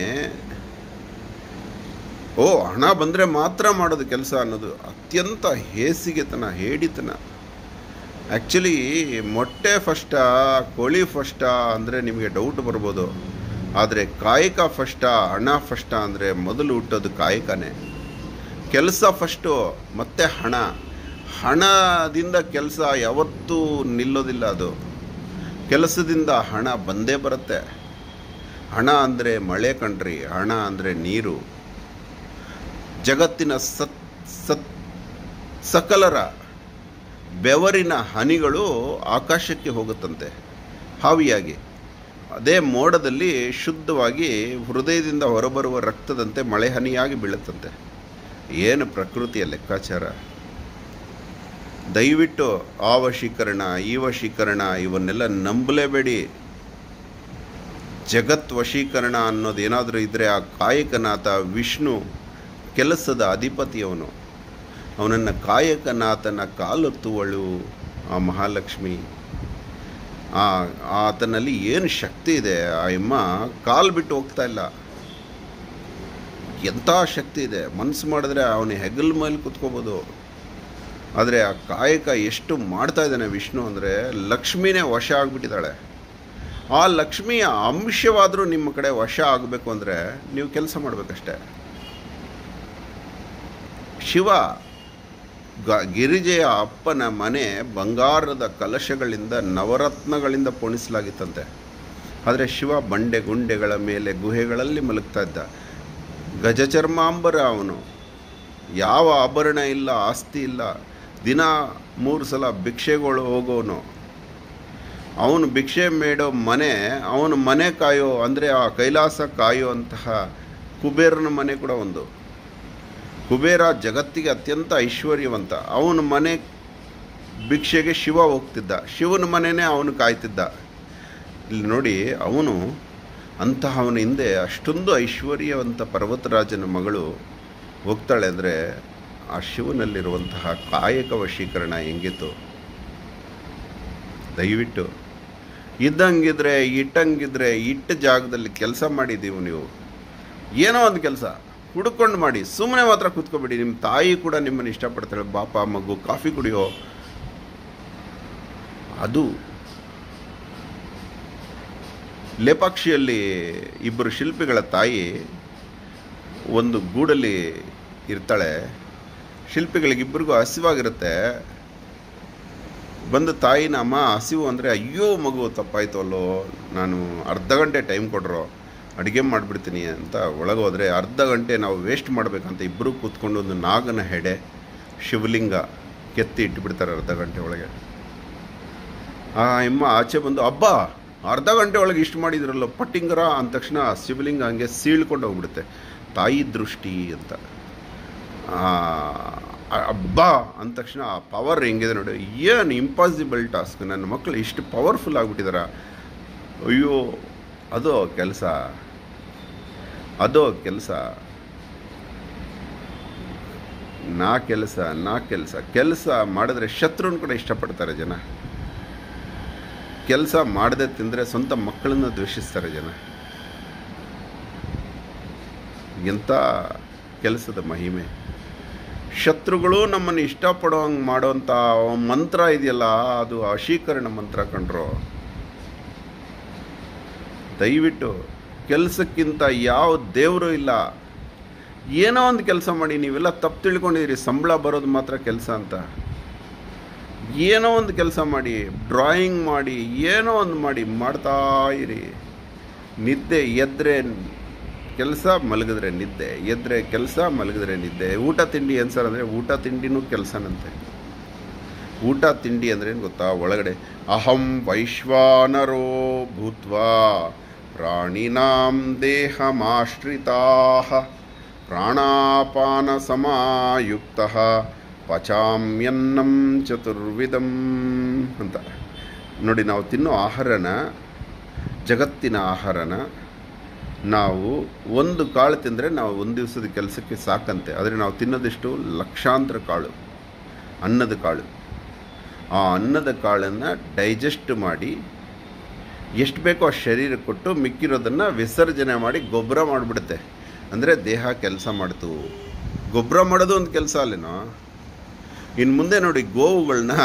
ಓ ಹಣ ಬಂದರೆ ಮಾತ್ರ ಮಾಡೋದು ಕೆಲಸ ಅನ್ನೋದು ಅತ್ಯಂತ ಹೇಸಿಗೆತನ ಹೇಡಿತನ ಆ್ಯಕ್ಚುಲಿ ಮೊಟ್ಟೆ ಫಸ್ಟಾ ಕೋಳಿ ಫಸ್ಟಾ ಅಂದರೆ ನಿಮಗೆ ಡೌಟ್ ಬರ್ಬೋದು ಆದರೆ ಕಾಯಕ ಫಸ್ಟಾ ಹಣ ಫಸ್ಟಾ ಅಂದರೆ ಮೊದಲು ಹುಟ್ಟೋದು ಕಾಯಕನೇ ಕೆಲಸ ಫಸ್ಟು ಮತ್ತೆ ಹಣ ಹಣದಿಂದ ಕೆಲಸ ಯಾವತ್ತೂ ನಿಲ್ಲೋದಿಲ್ಲ ಅದು ಕೆಲಸದಿಂದ ಹಣ ಬಂದೇ ಬರುತ್ತೆ ಹಣ ಅಂದರೆ ಮಳೆ ಕಣ್ರಿ ಹಣ ಅಂದರೆ ನೀರು ಜಗತ್ತಿನ ಸತ್ ಸತ್ ಸಕಲರ ಬೆವರಿನ ಹನಿಗಳು ಆಕಾಶಕ್ಕೆ ಹೋಗುತ್ತಂತೆ ಹಾವಿಯಾಗಿ ಅದೇ ಮೋಡದಲ್ಲಿ ಶುದ್ಧವಾಗಿ ಹೃದಯದಿಂದ ಹೊರಬರುವ ರಕ್ತದಂತೆ ಮಳೆ ಹನಿಯಾಗಿ ಬೀಳುತ್ತಂತೆ ಏನು ಪ್ರಕೃತಿಯ ಲೆಕ್ಕಾಚಾರ ದಯವಿಟ್ಟು ಆ ವಶೀಕರಣ ಈ ವಶೀಕರಣ ಇವನ್ನೆಲ್ಲ ನಂಬಲೇಬೇಡಿ ಜಗತ್ ವಶೀಕರಣ ಅನ್ನೋದು ಏನಾದರೂ ಇದ್ದರೆ ಆ ಕಾಯಕನಾಥ ವಿಷ್ಣು ಕೆಲಸದ ಅಧಿಪತಿಯವನು ಅವನನ್ನು ಕಾಯಕನಾಥನ ಕಾಲೊತ್ತುವಳು ಆ ಮಹಾಲಕ್ಷ್ಮಿ ಆ ಆತನಲ್ಲಿ ಏನು ಶಕ್ತಿ ಇದೆ ಆ ಎಮ್ಮ ಕಾಲು ಬಿಟ್ಟು ಹೋಗ್ತಾ ಇಲ್ಲ ಎಂಥ ಶಕ್ತಿ ಇದೆ ಮನಸ್ಸು ಮಾಡಿದ್ರೆ ಅವನ ಹೆಗಲ ಮೇಲೆ ಕುತ್ಕೋಬೋದು ಆದರೆ ಆ ಕಾಯಕ ಎಷ್ಟು ಮಾಡ್ತಾ ಇದ್ದಾನೆ ವಿಷ್ಣು ಅಂದರೆ ಲಕ್ಷ್ಮಿನೇ ವಶ ಆಗಿಬಿಟ್ಟಿದ್ದಾಳೆ ಆ ಲಕ್ಷ್ಮಿಯ ಅಂಶವಾದರೂ ನಿಮ್ಮ ಕಡೆ ವಶ ಆಗಬೇಕು ಅಂದರೆ ನೀವು ಕೆಲಸ ಮಾಡಬೇಕಷ್ಟೆ ಶಿವ ಗ ಗಿರಿಜೆಯ ಅಪ್ಪನ ಮನೆ ಬಂಗಾರದ ಕಲಶಗಳಿಂದ ನವರತ್ನಗಳಿಂದ ಪೋಣಿಸಲಾಗಿತ್ತಂತೆ ಆದರೆ ಶಿವ ಬಂಡೆ ಗುಂಡೆಗಳ ಮೇಲೆ ಗುಹೆಗಳಲ್ಲಿ ಮಲಗ್ತಾ ಇದ್ದ ಗಜಚರ್ಮಾಂಬರ ಅವನು ಯಾವ ಆಭರಣ ಇಲ್ಲ ಆಸ್ತಿ ಇಲ್ಲ ದಿನ ಮೂರು ಸಲ ಭಿಕ್ಷೆಗಳು ಹೋಗೋನು ಅವನು ಭಿಕ್ಷೆ ಮೇಡೋ ಮನೆ ಅವನು ಮನೆ ಕಾಯೋ ಅಂದರೆ ಆ ಕೈಲಾಸ ಕಾಯೋ ಅಂತಹ ಕುಬೇರನ ಮನೆ ಕೂಡ ಒಂದು ಕುಬೇರ ಜಗತ್ತಿಗೆ ಅತ್ಯಂತ ಐಶ್ವರ್ಯವಂತ ಅವನ ಮನೆ ಭಿಕ್ಷೆಗೆ ಶಿವ ಹೋಗ್ತಿದ್ದ ಶಿವನ ಮನೆಯೇ ಅವನು ಕಾಯ್ತಿದ್ದ ಇಲ್ಲಿ ನೋಡಿ ಅವನು ಅಂತಹ ಅವನ ಹಿಂದೆ ಅಷ್ಟೊಂದು ಐಶ್ವರ್ಯವಂತ ಪರ್ವತರಾಜನ ಮಗಳು ಹೋಗ್ತಾಳೆ ಅಂದರೆ ಆ ಶಿವನಲ್ಲಿರುವಂತಹ ಕಾಯಕ ವಶೀಕರಣ ಹೆಂಗಿತ್ತು ದಯವಿಟ್ಟು ಇದ್ದಂಗಿದ್ರೆ ಇಟ್ಟಂಗಿದ್ರೆ ಇಟ್ಟ ಜಾಗದಲ್ಲಿ ಕೆಲಸ ಮಾಡಿದ್ದೀವಿ ನೀವು ಏನೋ ಒಂದು ಕೆಲಸ ಹುಡ್ಕೊಂಡು ಮಾಡಿ ಸುಮ್ಮನೆ ಮಾತ್ರ ಕೂತ್ಕೊಬೇಡಿ ನಿಮ್ಮ ತಾಯಿ ಕೂಡ ನಿಮ್ಮನ್ನು ಇಷ್ಟಪಡ್ತಾಳೆ ಬಾಪ ಮಗು ಕಾಫಿ ಕುಡಿಯೋ ಅದು ಲೇಪಾಕ್ಷಿಯಲ್ಲಿ ಇಬ್ಬರು ಶಿಲ್ಪಿಗಳ ತಾಯಿ ಒಂದು ಗೂಡಲ್ಲಿ ಇರ್ತಾಳೆ ಶಿಲ್ಪಿಗಳಿಗಿಬ್ಬರಿಗೂ ಹಸಿವಾಗಿರುತ್ತೆ ಬಂದು ತಾಯಿನ ಅಮ್ಮ ಹಸಿವು ಅಂದರೆ ಅಯ್ಯೋ ಮಗು ತಪ್ಪಾಯ್ತು ಅಲ್ಲೋ ನಾನು ಅರ್ಧ ಗಂಟೆ ಟೈಮ್ ಕೊಡ್ರೋ ಅಡುಗೆ ಮಾಡಿಬಿಡ್ತೀನಿ ಅಂತ ಒಳಗೆ ಹೋದರೆ ಅರ್ಧ ಗಂಟೆ ನಾವು ವೇಸ್ಟ್ ಮಾಡಬೇಕಂತ ಇಬ್ಬರು ಕೂತ್ಕೊಂಡು ಒಂದು ನಾಗನ ಹೆಡೆ ಶಿವಲಿಂಗ ಕೆತ್ತಿ ಇಟ್ಬಿಡ್ತಾರೆ ಅರ್ಧ ಗಂಟೆ ಒಳಗೆ ಆ ಎಮ್ಮ ಆಚೆ ಬಂದು ಹಬ್ಬ ಅರ್ಧ ಗಂಟೆ ಒಳಗೆ ಇಷ್ಟು ಮಾಡಿದ್ರಲ್ಲ ಪಟ್ಟಿಂಗರ ಅಂದ ತಕ್ಷಣ ಆ ಶಿವಲಿಂಗ ಹಂಗೆ ಸೀಳ್ಕೊಂಡು ಹೋಗ್ಬಿಡುತ್ತೆ ತಾಯಿ ದೃಷ್ಟಿ ಅಂತ ಹಬ್ಬ ಅಂದ ತಕ್ಷಣ ಆ ಪವರ್ ಹೆಂಗಿದೆ ನೋಡಿ ಏನು ಇಂಪಾಸಿಬಲ್ ಟಾಸ್ಕ್ ನನ್ನ ಮಕ್ಕಳು ಇಷ್ಟು ಪವರ್ಫುಲ್ ಆಗಿಬಿಟ್ಟಿದಾರ ಅಯ್ಯೋ ಅದು ಕೆಲಸ ಅದು ಕೆಲಸ ನಾ ಕೆಲಸ ನಾ ಕೆಲಸ ಕೆಲಸ ಮಾಡಿದ್ರೆ ಶತ್ರುನ್ ಕೂಡ ಇಷ್ಟಪಡ್ತಾರೆ ಜನ ಕೆಲಸ ಮಾಡದೆ ತಿಂದರೆ ಸ್ವಂತ ಮಕ್ಕಳನ್ನು ದ್ವೇಷಿಸ್ತಾರೆ ಜನ ಎಂಥ ಕೆಲಸದ ಮಹಿಮೆ ಶತ್ರುಗಳು ನಮ್ಮನ್ನು ಇಷ್ಟಪಡೋಂಗೆ ಮಾಡೋಂಥ ಮಂತ್ರ ಇದೆಯಲ್ಲ ಅದು ವಶೀಕರಣ ಮಂತ್ರ ಕಂಡ್ರು ದಯವಿಟ್ಟು ಕೆಲಸಕ್ಕಿಂತ ಯಾವ ದೇವರು ಇಲ್ಲ ಏನೋ ಒಂದು ಕೆಲಸ ಮಾಡಿ ನೀವೆಲ್ಲ ತಪ್ಪು ತಿಳ್ಕೊಂಡಿದ್ದೀರಿ ಸಂಬಳ ಬರೋದು ಮಾತ್ರ ಕೆಲಸ ಅಂತ ಏನೋ ಒಂದು ಕೆಲಸ ಮಾಡಿ ಡ್ರಾಯಿಂಗ್ ಮಾಡಿ ಏನೋ ಒಂದು ಮಾಡಿ ಮಾಡ್ತಾ ಇರಿ ನಿದ್ದೆ ಎದ್ರೆ ಕೆಲಸ ಮಲಗಿದ್ರೆ ನಿದ್ದೆ ಎದ್ರೆ ಕೆಲಸ ಮಲಗಿದ್ರೆ ನಿದ್ದೆ ಊಟ ತಿಂಡಿ ಏನು ಸರ್ ಅಂದರೆ ಊಟ ತಿಂಡಿನೂ ಕೆಲಸನಂತೆ ಊಟ ತಿಂಡಿ ಅಂದ್ರೆ ಏನು ಗೊತ್ತಾ ಒಳಗಡೆ ಅಹಂ ವೈಶ್ವಾನರೋ ಭೂತ್ವಾ ಪ್ರಾಣಿನಾಂ ದೇಹಮಾಶ್ರಿತಾ ಪ್ರಾಣಾಪಾನ ಸಮಾಯುಕ್ತ ಪಚಾಮ್ಯನ್ನಂ ಚತುರ್ವಿಧಂ ಅಂತ ನೋಡಿ ನಾವು ತಿನ್ನೋ ಆಹಾರನ ಜಗತ್ತಿನ ಆಹಾರನ ನಾವು ಒಂದು ಕಾಳು ತಿಂದರೆ ನಾವು ಒಂದು ದಿವಸದ ಕೆಲಸಕ್ಕೆ ಸಾಕಂತೆ ಆದರೆ ನಾವು ತಿನ್ನೋದಿಷ್ಟು ಲಕ್ಷಾಂತರ ಕಾಳು ಅನ್ನದ ಕಾಳು ಆ ಅನ್ನದ ಕಾಳನ್ನು ಡೈಜೆಸ್ಟ್ ಮಾಡಿ ಎಷ್ಟು ಬೇಕೋ ಆ ಶರೀರ ಕೊಟ್ಟು ಮಿಕ್ಕಿರೋದನ್ನು ವಿಸರ್ಜನೆ ಮಾಡಿ ಗೊಬ್ಬರ ಮಾಡಿಬಿಡುತ್ತೆ ಅಂದರೆ ದೇಹ ಕೆಲಸ ಮಾಡ್ತು ಗೊಬ್ಬರ ಮಾಡೋದು ಒಂದು ಕೆಲಸ ಅಲ್ಲೇನೋ ಇನ್ನು ಮುಂದೆ ನೋಡಿ ಗೋವುಗಳನ್ನ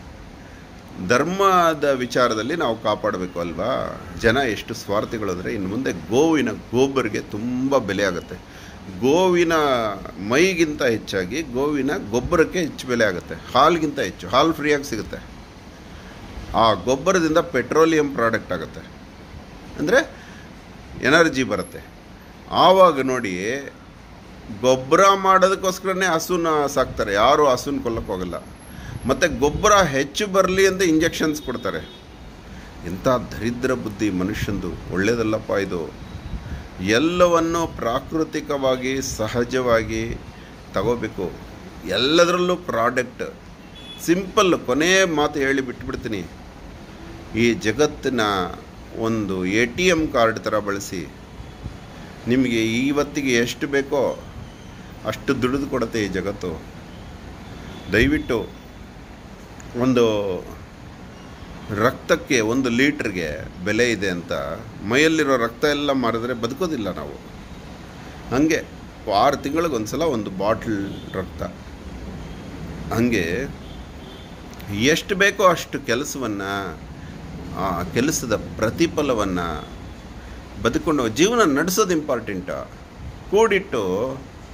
ಧರ್ಮದ ವಿಚಾರದಲ್ಲಿ ನಾವು ಕಾಪಾಡಬೇಕು ಅಲ್ವಾ ಜನ ಎಷ್ಟು ಸ್ವಾರ್ಥಿಗಳು ಅಂದರೆ ಇನ್ನು ಮುಂದೆ ಗೋವಿನ ಗೋಬರ್ಗೆ ತುಂಬ ಬೆಲೆ ಆಗುತ್ತೆ ಗೋವಿನ ಮೈಗಿಂತ ಹೆಚ್ಚಾಗಿ ಗೋವಿನ ಗೊಬ್ಬರಕ್ಕೆ ಹೆಚ್ಚು ಬೆಲೆ ಆಗುತ್ತೆ ಹಾಲ್ಗಿಂತ ಹೆಚ್ಚು ಹಾಲು ಫ್ರೀಯಾಗಿ ಸಿಗುತ್ತೆ ಆ ಗೊಬ್ಬರದಿಂದ ಪೆಟ್ರೋಲಿಯಂ ಪ್ರಾಡಕ್ಟ್ ಆಗುತ್ತೆ ಅಂದರೆ ಎನರ್ಜಿ ಬರುತ್ತೆ ಆವಾಗ ನೋಡಿ ಗೊಬ್ಬರ ಮಾಡೋದಕ್ಕೋಸ್ಕರನೇ ಹಸುನ ಸಾಕ್ತಾರೆ ಯಾರು ಹಸುನ ಕೊಲ್ಲಕ್ಕೆ ಹೋಗಲ್ಲ ಮತ್ತು ಗೊಬ್ಬರ ಹೆಚ್ಚು ಬರಲಿ ಅಂತ ಇಂಜೆಕ್ಷನ್ಸ್ ಕೊಡ್ತಾರೆ ಇಂಥ ದರಿದ್ರ ಬುದ್ಧಿ ಮನುಷ್ಯಂದು ಒಳ್ಳೆಯದಲ್ಲಪ್ಪ ಇದು ಎಲ್ಲವನ್ನು ಪ್ರಾಕೃತಿಕವಾಗಿ ಸಹಜವಾಗಿ ತಗೋಬೇಕು ಎಲ್ಲದರಲ್ಲೂ ಪ್ರಾಡಕ್ಟ್ ಸಿಂಪಲ್ ಕೊನೆ ಮಾತು ಹೇಳಿ ಬಿಟ್ಬಿಡ್ತೀನಿ ಈ ಜಗತ್ತಿನ ಒಂದು ಎ ಟಿ ಎಮ್ ಕಾರ್ಡ್ ಥರ ಬಳಸಿ ನಿಮಗೆ ಇವತ್ತಿಗೆ ಎಷ್ಟು ಬೇಕೋ ಅಷ್ಟು ದುಡಿದು ಕೊಡುತ್ತೆ ಈ ಜಗತ್ತು ದಯವಿಟ್ಟು ಒಂದು ರಕ್ತಕ್ಕೆ ಒಂದು ಲೀಟ್ರಿಗೆ ಬೆಲೆ ಇದೆ ಅಂತ ಮೈಯಲ್ಲಿರೋ ರಕ್ತ ಎಲ್ಲ ಮಾರಿದ್ರೆ ಬದುಕೋದಿಲ್ಲ ನಾವು ಹಾಗೆ ಆರು ತಿಂಗಳಿಗೊಂದು ಸಲ ಒಂದು ಬಾಟ್ಲ್ ರಕ್ತ ಹಾಗೆ ಎಷ್ಟು ಬೇಕೋ ಅಷ್ಟು ಕೆಲಸವನ್ನು ಆ ಕೆಲಸದ ಪ್ರತಿಫಲವನ್ನು ಬದುಕೊಂಡು ಜೀವನ ನಡೆಸೋದು ಇಂಪಾರ್ಟೆಂಟ ಕೂಡಿಟ್ಟು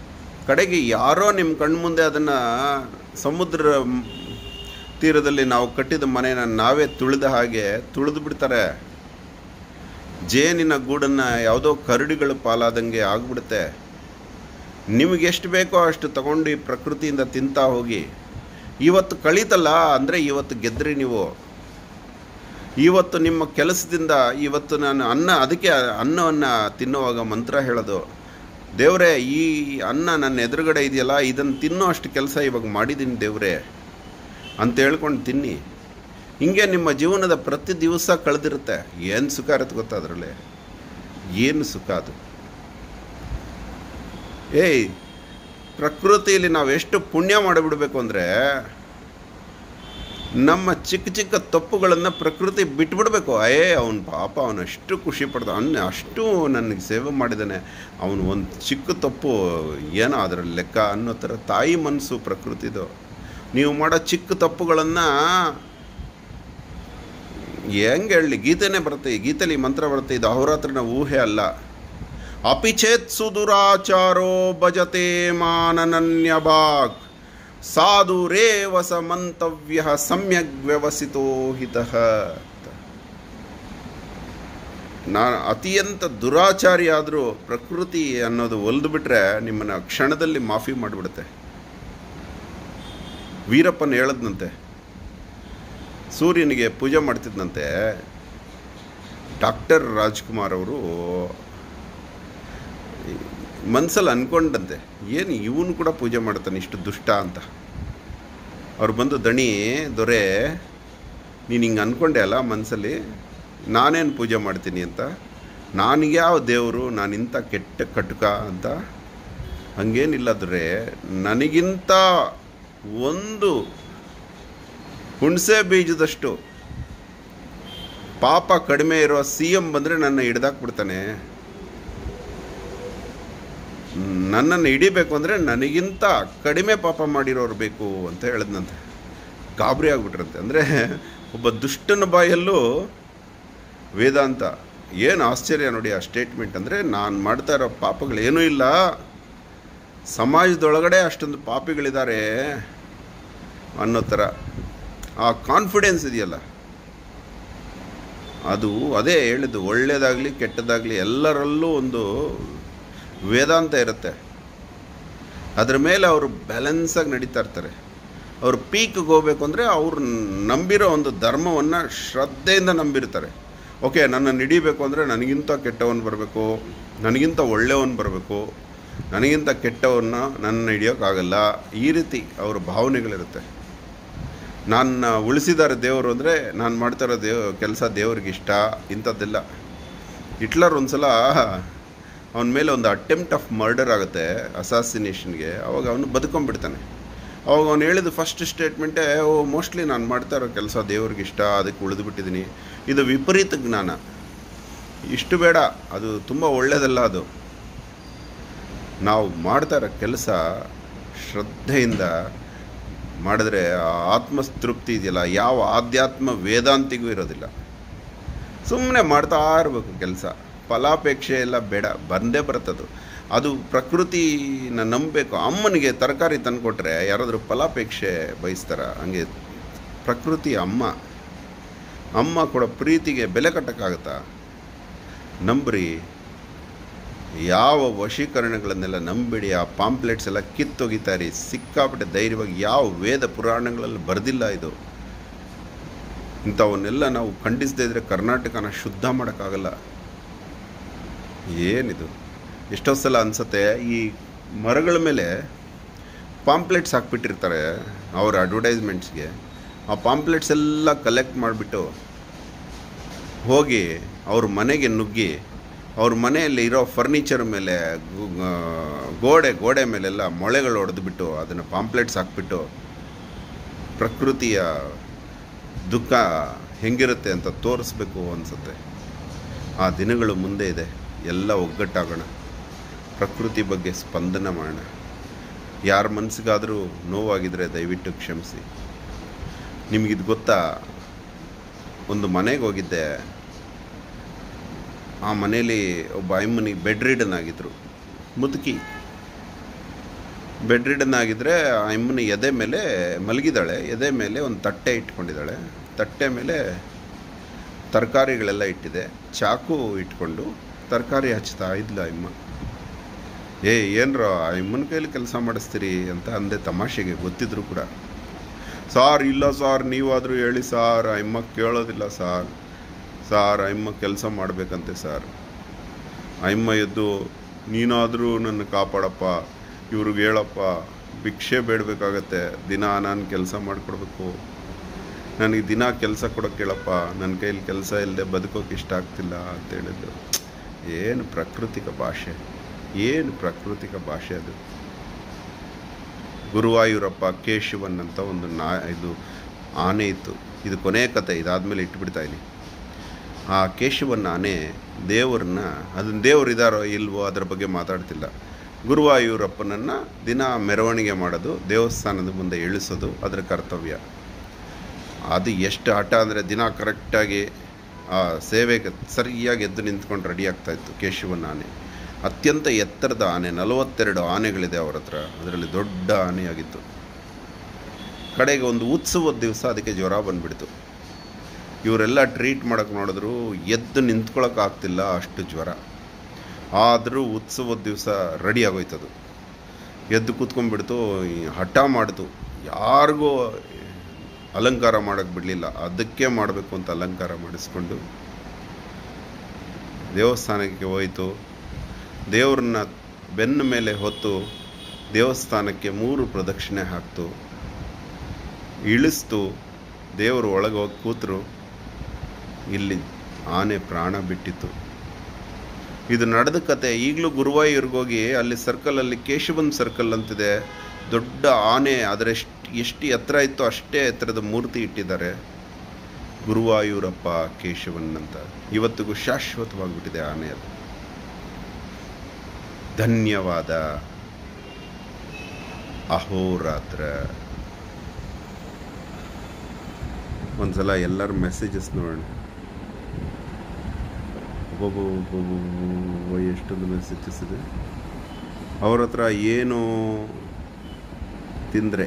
ಕಡೆಗೆ ಯಾರೋ ನಿಮ್ಮ ಕಣ್ಮುಂದೆ ಅದನ್ನು ಸಮುದ್ರ ಮ್- ತೀರದಲ್ಲಿ ನಾವು ಕಟ್ಟಿದ ಮನೆನ ನಾವೇ ತುಳಿದ ಹಾಗೆ ತುಳಿದು ಬಿಡ್ತಾರೆ ಜೇನಿನ ಗೂಡನ್ನು ಯಾವುದೋ ಕರಡಿಗಳ ಪಾಲಾದಂಗೆ ಆಗ್ಬಿಡುತ್ತೆ ನಿಮಗೆ ಎಷ್ಟು ಬೇಕೋ ಅಷ್ಟು ತಗೊಂಡು ಈ ಪ್ರಕೃತಿಯಿಂದ ತಿಂತಾ ಹೋಗಿ ಇವತ್ತು ಕಳೀತಲ್ಲ ಅಂದರೆ ಇವತ್ತು ಗೆದ್ರಿ ನೀವು ಇವತ್ತು ನಿಮ್ಮ ಕೆಲಸದಿಂದ ಇವತ್ತು ನಾನು ಅನ್ನ ಅದಕ್ಕೆ ಅನ್ನವನ್ನು ತಿನ್ನುವಾಗ ಮಂತ್ರ ಹೇಳೋದು ದೇವರೇ ಈ ಅನ್ನ ನನ್ನ ಎದುರುಗಡೆ ಇದೆಯಲ್ಲ ಇದನ್ನು ತಿನ್ನೋ ಅಷ್ಟು ಕೆಲಸ ಇವಾಗ ಮಾಡಿದ್ದೀನಿ ದೇವರೇ ಅಂತ ಹೇಳ್ಕೊಂಡು ತಿನ್ನಿ ಹಿಂಗೆ ನಿಮ್ಮ ಜೀವನದ ಪ್ರತಿ ದಿವಸ ಕಳೆದಿರುತ್ತೆ ಏನು ಸುಖ ಇರುತ್ತೆ ಗೊತ್ತಾ ಅದರಲ್ಲಿ ಏನು ಸುಖ ಅದು ಏಯ್ ಪ್ರಕೃತಿಯಲ್ಲಿ ನಾವು ಎಷ್ಟು ಪುಣ್ಯ ಮಾಡಿಬಿಡ್ಬೇಕು ಅಂದರೆ ನಮ್ಮ ಚಿಕ್ಕ ಚಿಕ್ಕ ತಪ್ಪುಗಳನ್ನು ಪ್ರಕೃತಿ ಬಿಟ್ಬಿಡ್ಬೇಕು ಅಯ್ಯೇ ಅವನು ಪಾಪ ಅವನು ಅಷ್ಟು ಖುಷಿ ಪಡ್ದ ಅವನು ಅಷ್ಟು ನನಗೆ ಸೇವೆ ಮಾಡಿದ್ದಾನೆ ಅವನು ಒಂದು ಚಿಕ್ಕ ತಪ್ಪು ಏನೋ ಅದರ ಲೆಕ್ಕ ಅನ್ನೋ ಥರ ತಾಯಿ ಮನಸ್ಸು ಪ್ರಕೃತಿದು ನೀವು ಮಾಡೋ ಚಿಕ್ಕ ತಪ್ಪುಗಳನ್ನು ಹೆಂಗೆ ಹೇಳಲಿ ಗೀತೆನೇ ಬರುತ್ತೆ ಈ ಗೀತೆಲಿ ಈ ಮಂತ್ರ ಬರುತ್ತೆ ಇದು ಅಹೋರಾತ್ರನ ಊಹೆ ಅಲ್ಲ ಅಪಿಚೇತ್ ಸುದುರಾಚಾರೋ ಭಜತೆ ಮಾನನನ್ಯಭಾಗ್ ಸಾಧುರೇವ ಸ ಮಂತವ್ಯ ಸಮ್ಯಗ್ ವ್ಯವಸಿತೋ ಹಿತಃ ನಾನು ಅತಿಯಂತ ದುರಾಚಾರಿ ಆದರೂ ಪ್ರಕೃತಿ ಅನ್ನೋದು ಒಲ್ದು ಬಿಟ್ರೆ ನಿಮ್ಮನ್ನು ಕ್ಷಣದಲ್ಲಿ ಮಾಫಿ ಮಾಡಿಬಿಡುತ್ತೆ ವೀರಪ್ಪನ ಹೇಳದ್ನಂತೆ ಸೂರ್ಯನಿಗೆ ಪೂಜೆ ಮಾಡ್ತಿದ್ದಂತೆ ಡಾಕ್ಟರ್ ರಾಜ್ಕುಮಾರ್ ಅವರು ಮನ್ಸಲ್ಲಿ ಅನ್ಕೊಂಡಂತೆ ಏನು ಇವನು ಕೂಡ ಪೂಜೆ ಮಾಡ್ತಾನೆ ಇಷ್ಟು ದುಷ್ಟ ಅಂತ ಅವ್ರು ಬಂದು ದಣಿ ದೊರೆ ನೀನು ಹಿಂಗೆ ಅನ್ಕೊಂಡೆ ಅಲ್ಲ ಮನಸ್ಸಲ್ಲಿ ನಾನೇನು ಪೂಜೆ ಮಾಡ್ತೀನಿ ಅಂತ ನನಗೆ ಯಾವ ದೇವರು ನಾನು ಇಂಥ ಕೆಟ್ಟ ಕಟುಕ ಅಂತ ಹಂಗೇನಿಲ್ಲ ದೊರೆ ನನಗಿಂತ ಒಂದು ಹುಣಸೆ ಬೀಜದಷ್ಟು ಪಾಪ ಕಡಿಮೆ ಇರೋ ಸಿ ಎಂ ಬಂದರೆ ನನ್ನ ಹಿಡ್ದಾಕ್ಬಿಡ್ತಾನೆ ನನ್ನನ್ನು ಹಿಡಿಬೇಕು ಅಂದರೆ ನನಗಿಂತ ಕಡಿಮೆ ಪಾಪ ಮಾಡಿರೋರು ಬೇಕು ಅಂತ ಹೇಳಿದ್ನಂತೆ ಗಾಬರಿ ಆಗ್ಬಿಟ್ರಂತೆ ಅಂದರೆ ಒಬ್ಬ ದುಷ್ಟನ ಬಾಯಲ್ಲೂ ವೇದಾಂತ ಏನು ಆಶ್ಚರ್ಯ ನೋಡಿ ಆ ಸ್ಟೇಟ್ಮೆಂಟ್ ಅಂದರೆ ನಾನು ಮಾಡ್ತಾ ಇರೋ ಪಾಪಗಳೇನೂ ಇಲ್ಲ ಸಮಾಜದೊಳಗಡೆ ಅಷ್ಟೊಂದು ಪಾಪಿಗಳಿದ್ದಾರೆ ಅನ್ನೋ ಥರ ಆ ಕಾನ್ಫಿಡೆನ್ಸ್ ಇದೆಯಲ್ಲ ಅದು ಅದೇ ಹೇಳಿದ್ದು ಒಳ್ಳೆಯದಾಗಲಿ ಕೆಟ್ಟದಾಗಲಿ ಎಲ್ಲರಲ್ಲೂ ಒಂದು ವೇದಾಂತ ಇರುತ್ತೆ ಅದ್ರ ಮೇಲೆ ಅವರು ಬ್ಯಾಲೆನ್ಸಾಗಿ ನಡೀತಾ ಇರ್ತಾರೆ ಅವರು ಪೀಕ್ಗೆ ಹೋಗ್ಬೇಕು ಅಂದರೆ ಅವ್ರು ನಂಬಿರೋ ಒಂದು ಧರ್ಮವನ್ನು ಶ್ರದ್ಧೆಯಿಂದ ನಂಬಿರ್ತಾರೆ ಓಕೆ ನನ್ನನ್ನು ಹಿಡಿಬೇಕು ಅಂದರೆ ನನಗಿಂತ ಕೆಟ್ಟವನು ಬರಬೇಕು ನನಗಿಂತ ಒಳ್ಳೆಯವನು ಬರಬೇಕು ನನಗಿಂತ ಕೆಟ್ಟವನ್ನ ನನ್ನ ಹಿಡಿಯೋಕ್ಕಾಗಲ್ಲ ಈ ರೀತಿ ಅವ್ರ ಭಾವನೆಗಳಿರುತ್ತೆ ನಾನು ಉಳಿಸಿದ್ದಾರೆ ದೇವರು ಅಂದರೆ ನಾನು ಮಾಡ್ತಾ ಇರೋ ದೇವ್ ಕೆಲಸ ದೇವ್ರಿಗೆ ಇಷ್ಟ ಇಂಥದ್ದೆಲ್ಲ ಹಿಟ್ಲರ್ ಒಂದು ಸಲ ಅವನ ಮೇಲೆ ಒಂದು ಅಟೆಂಪ್ಟ್ ಆಫ್ ಮರ್ಡರ್ ಆಗುತ್ತೆ ಅಸಾಸಿನೇಷನ್ಗೆ ಅವಾಗ ಅವನು ಬದುಕೊಂಡ್ಬಿಡ್ತಾನೆ ಅವಾಗ ಅವನು ಹೇಳಿದ ಫಸ್ಟ್ ಸ್ಟೇಟ್ಮೆಂಟೇ ಓ ಮೋಸ್ಟ್ಲಿ ನಾನು ಮಾಡ್ತಾ ಇರೋ ಕೆಲಸ ದೇವ್ರಿಗೆ ಇಷ್ಟ ಅದಕ್ಕೆ ಉಳಿದುಬಿಟ್ಟಿದ್ದೀನಿ ಇದು ವಿಪರೀತ ಜ್ಞಾನ ಇಷ್ಟು ಬೇಡ ಅದು ತುಂಬ ಒಳ್ಳೆಯದಲ್ಲ ಅದು ನಾವು ಮಾಡ್ತಾ ಇರೋ ಕೆಲಸ ಶ್ರದ್ಧೆಯಿಂದ ಮಾಡಿದ್ರೆ ಆ ಆತ್ಮತೃಪ್ತಿ ಇದೆಯಲ್ಲ ಯಾವ ಆಧ್ಯಾತ್ಮ ವೇದಾಂತಿಗೂ ಇರೋದಿಲ್ಲ ಸುಮ್ಮನೆ ಮಾಡ್ತಾ ಇರಬೇಕು ಕೆಲಸ ಫಲಾಪೇಕ್ಷೆ ಎಲ್ಲ ಬೇಡ ಬಂದೇ ಬರ್ತದು ಅದು ಪ್ರಕೃತಿನ ನಂಬಬೇಕು ಅಮ್ಮನಿಗೆ ತರಕಾರಿ ತಂದುಕೊಟ್ರೆ ಯಾರಾದರೂ ಫಲಾಪೇಕ್ಷೆ ಬಯಸ್ತಾರ ಹಂಗೆ ಪ್ರಕೃತಿ ಅಮ್ಮ ಅಮ್ಮ ಕೊಡೋ ಪ್ರೀತಿಗೆ ಬೆಲೆ ಕಟ್ಟಕ್ಕಾಗತ್ತಾ ನಂಬ್ರಿ ಯಾವ ವಶೀಕರಣಗಳನ್ನೆಲ್ಲ ನಂಬಿಡಿ ಆ ಪಾಂಪ್ಲೆಟ್ಸ್ ಎಲ್ಲ ಕಿತ್ತೊಗಿತಾರೆ ಸಿಕ್ಕಾಪಟ್ಟೆ ಧೈರ್ಯವಾಗಿ ಯಾವ ವೇದ ಪುರಾಣಗಳಲ್ಲಿ ಬರೆದಿಲ್ಲ ಇದು ಇಂಥವನ್ನೆಲ್ಲ ನಾವು ಖಂಡಿಸದೇ ಇದ್ದರೆ ಕರ್ನಾಟಕನ ಶುದ್ಧ ಮಾಡೋಕ್ಕಾಗಲ್ಲ ಏನಿದು ಎಷ್ಟೋ ಸಲ ಅನಿಸುತ್ತೆ ಈ ಮರಗಳ ಮೇಲೆ ಪಾಂಪ್ಲೆಟ್ಸ್ ಹಾಕ್ಬಿಟ್ಟಿರ್ತಾರೆ ಅವ್ರ ಅಡ್ವರ್ಟೈಸ್ಮೆಂಟ್ಸ್ಗೆ ಆ ಪಾಂಪ್ಲೆಟ್ಸ್ ಎಲ್ಲ ಕಲೆಕ್ಟ್ ಮಾಡಿಬಿಟ್ಟು ಹೋಗಿ ಅವ್ರ ಮನೆಗೆ ನುಗ್ಗಿ ಅವ್ರ ಮನೆಯಲ್ಲಿ ಇರೋ ಫರ್ನಿಚರ್ ಮೇಲೆ ಗು- ಗೋಡೆ ಗೋಡೆ ಮೇಲೆಲ್ಲ ಮೊಳೆಗಳು ಹೊಡೆದ್ಬಿಟ್ಟು ಅದನ್ನು ಪಾಂಪ್ಲೆಟ್ಸ್ ಹಾಕ್ಬಿಟ್ಟು ಪ್ರಕೃತಿಯ ದುಃಖ ಹೆಂಗಿರುತ್ತೆ ಅಂತ ತೋರಿಸ್ಬೇಕು ಅನಿಸುತ್ತೆ ಆ ದಿನಗಳು ಮುಂದೆ ಇದೆ ಎಲ್ಲ ಒಗ್ಗಟ್ಟಾಗೋಣ ಪ್ರಕೃತಿ ಬಗ್ಗೆ ಸ್ಪಂದನ ಮಾಡೋಣ ಯಾರ ಮನಸ್ಸಿಗಾದರೂ ನೋವಾಗಿದ್ದರೆ ದಯವಿಟ್ಟು ಕ್ಷಮಿಸಿ ನಿಮಗಿದು ಗೊತ್ತಾ ಒಂದು ಮನೆಗೆ ಹೋಗಿದ್ದೆ ಆ ಮನೇಲಿ ಒಬ್ಬ ಅಮ್ಮನಿಗೆ ಬೆಡ್ ರಿಡನ್ ಆಗಿದ್ರು ಮುದುಕಿ ಬೆಡ್ ರಿಡನ್ ಆಗಿದ್ದರೆ ಆ ಅಮ್ಮನ ಎದೆ ಮೇಲೆ ಮಲಗಿದ್ದಾಳೆ ಎದೆ ಮೇಲೆ ಒಂದು ತಟ್ಟೆ ಇಟ್ಕೊಂಡಿದ್ದಾಳೆ ತಟ್ಟೆ ಮೇಲೆ ತರಕಾರಿಗಳೆಲ್ಲ ಇಟ್ಟಿದೆ ಚಾಕು ಇಟ್ಕೊಂಡು ತರಕಾರಿ ಹಚ್ತಾ ಇದ್ಲ ಅಮ್ಮ ಏ ಏನ್ರ ಆ ಅಮ್ಮನ ಕೈಲಿ ಕೆಲಸ ಮಾಡಿಸ್ತೀರಿ ಅಂತ ಅಂದೆ ತಮಾಷೆಗೆ ಗೊತ್ತಿದ್ರು ಕೂಡ ಸಾರ್ ಇಲ್ಲ ಸಾರ್ ನೀವಾದರೂ ಹೇಳಿ ಸಾರ್ ಆ ಅಮ್ಮ ಕೇಳೋದಿಲ್ಲ ಸಾರ್ ಸಾರ್ ಆ ಅಮ್ಮ ಕೆಲಸ ಮಾಡಬೇಕಂತೆ ಸಾರ್ ಆ ಅಮ್ಮ ಎದ್ದು ನೀನಾದರೂ ನನ್ನ ಕಾಪಾಡಪ್ಪ ಇವ್ರಿಗೆ ಹೇಳಪ್ಪ ಭಿಕ್ಷೆ ಬೇಡಬೇಕಾಗತ್ತೆ ದಿನ ನಾನು ಕೆಲಸ ಮಾಡಿಕೊಡ್ಬೇಕು ನನಗೆ ದಿನ ಕೆಲಸ ಕೊಡೋಕೆ ಹೇಳಪ್ಪ ನನ್ನ ಕೈಲಿ ಕೆಲಸ ಇಲ್ಲದೆ ಬದುಕೋಕೆ ಇಷ್ಟ ಆಗ್ತಿಲ್ಲ ಅಂತ ಹೇಳಿದ್ರು ಏನು ಪ್ರಾಕೃತಿಕ ಭಾಷೆ ಏನು ಪ್ರಾಕೃತಿಕ ಭಾಷೆ ಅದು ಗುರುವಾಯೂರಪ್ಪ ಕೇಶವನ್ ಅಂತ ಒಂದು ನಾ ಇದು ಆನೆ ಇತ್ತು ಇದು ಕೊನೆಯ ಕತೆ ಇದಾದಮೇಲೆ ಇಟ್ಬಿಡ್ತಾ ಇಲ್ಲಿ ಆ ಕೇಶವನ್ ಆನೆ ದೇವರನ್ನ ಅದನ್ನ ದೇವರು ಇದ್ದಾರೋ ಇಲ್ವೋ ಅದರ ಬಗ್ಗೆ ಮಾತಾಡ್ತಿಲ್ಲ ಗುರುವಾಯೂರಪ್ಪನನ್ನು ದಿನ ಮೆರವಣಿಗೆ ಮಾಡೋದು ದೇವಸ್ಥಾನದ ಮುಂದೆ ಇಳಿಸೋದು ಅದರ ಕರ್ತವ್ಯ ಅದು ಎಷ್ಟು ಹಠ ಅಂದರೆ ದಿನ ಕರೆಕ್ಟಾಗಿ ಆ ಸೇವೆಗೆ ಸರಿಯಾಗಿ ಎದ್ದು ನಿಂತ್ಕೊಂಡು ರೆಡಿ ಆಗ್ತಾಯಿತ್ತು ಕೇಶವನ್ ಆನೆ ಅತ್ಯಂತ ಎತ್ತರದ ಆನೆ ನಲವತ್ತೆರಡು ಆನೆಗಳಿದೆ ಅವ್ರ ಹತ್ರ ಅದರಲ್ಲಿ ದೊಡ್ಡ ಆನೆಯಾಗಿತ್ತು ಕಡೆಗೆ ಒಂದು ಉತ್ಸವದ ದಿವಸ ಅದಕ್ಕೆ ಜ್ವರ ಬಂದುಬಿಡ್ತು ಇವರೆಲ್ಲ ಟ್ರೀಟ್ ಮಾಡೋಕೆ ನೋಡಿದ್ರು ಎದ್ದು ನಿಂತ್ಕೊಳ್ಳೋಕ್ಕಾಗ್ತಿಲ್ಲ ಅಷ್ಟು ಜ್ವರ ಆದರೂ ಉತ್ಸವದ ದಿವಸ ರೆಡಿ ಆಗೋಯ್ತದು ಎದ್ದು ಕೂತ್ಕೊಂಡ್ಬಿಡ್ತು ಈ ಹಠ ಮಾಡ್ತು ಯಾರಿಗೂ ಅಲಂಕಾರ ಮಾಡೋಕ್ಕೆ ಬಿಡಲಿಲ್ಲ ಅದಕ್ಕೆ ಮಾಡಬೇಕು ಅಂತ ಅಲಂಕಾರ ಮಾಡಿಸ್ಕೊಂಡು ದೇವಸ್ಥಾನಕ್ಕೆ ಹೋಯಿತು ದೇವ್ರನ್ನ ಬೆನ್ನ ಮೇಲೆ ಹೊತ್ತು ದೇವಸ್ಥಾನಕ್ಕೆ ಮೂರು ಪ್ರದಕ್ಷಿಣೆ ಹಾಕ್ತು ಇಳಿಸ್ತು ದೇವರು ಒಳಗೆ ಹೋಗಿ ಕೂತರು ಇಲ್ಲಿ ಆನೆ ಪ್ರಾಣ ಬಿಟ್ಟಿತ್ತು ಇದು ನಡೆದ ಕತೆ ಈಗಲೂ ಗುರುವಾಯೂರ್ಗೋಗಿ ಅಲ್ಲಿ ಸರ್ಕಲಲ್ಲಿ ಕೇಶವನ್ ಸರ್ಕಲ್ ಅಂತಿದೆ ದೊಡ್ಡ ಆನೆ ಅದರೆಷ್ಟು ಎಷ್ಟು ಎತ್ತರ ಇತ್ತು ಅಷ್ಟೇ ಎತ್ತರದ ಮೂರ್ತಿ ಇಟ್ಟಿದ್ದಾರೆ ಗುರುವಾಯೂರಪ್ಪ ಕೇಶವನ್ ಅಂತ ಇವತ್ತಿಗೂ ಶಾಶ್ವತವಾಗಿಬಿಟ್ಟಿದೆ ಆನೆ ಅದು ಧನ್ಯವಾದ ಅಹೋರಾತ್ರ ಒಂದ್ಸಲ ಎಲ್ಲರ ಮೆಸೇಜಸ್ ನೋಡೋಣ ಒಬ್ಬೊಬ್ಬ ಎಷ್ಟೊಂದು ಮೆಸೇಜಸ್ ಇದೆ ಅವ್ರ ಹತ್ರ ಏನು ತಿಂದರೆ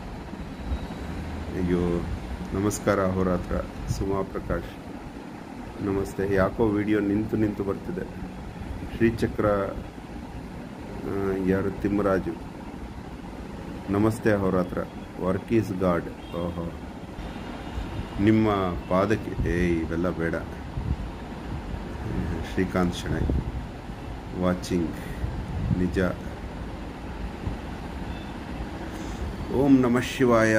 ಅಯ್ಯೋ ನಮಸ್ಕಾರ ಅಹೋರಾತ್ರ ಸುಮಾ ಪ್ರಕಾಶ್ ನಮಸ್ತೆ ಯಾಕೋ ವಿಡಿಯೋ ನಿಂತು ನಿಂತು ಬರ್ತಿದೆ ಶ್ರೀಚಕ್ರ ಆ, ಯಾರು ತಿಮ್ಮರಾಜು ನಮಸ್ತೆ ಅಹೋರಾತ್ರ ವರ್ಕ್ ಈಸ್ ಗಾಡ್ ಓಹೋ ನಿಮ್ಮ ಪಾದಕ್ಕೆ ಏ ಇವೆಲ್ಲ ಬೇಡ ಶ್ರೀಕಾಂತ್ ಶೆಣೈ ವಾಚಿಂಗ್ ನಿಜ ಓಂ ನಮಃ ಶಿವಾಯ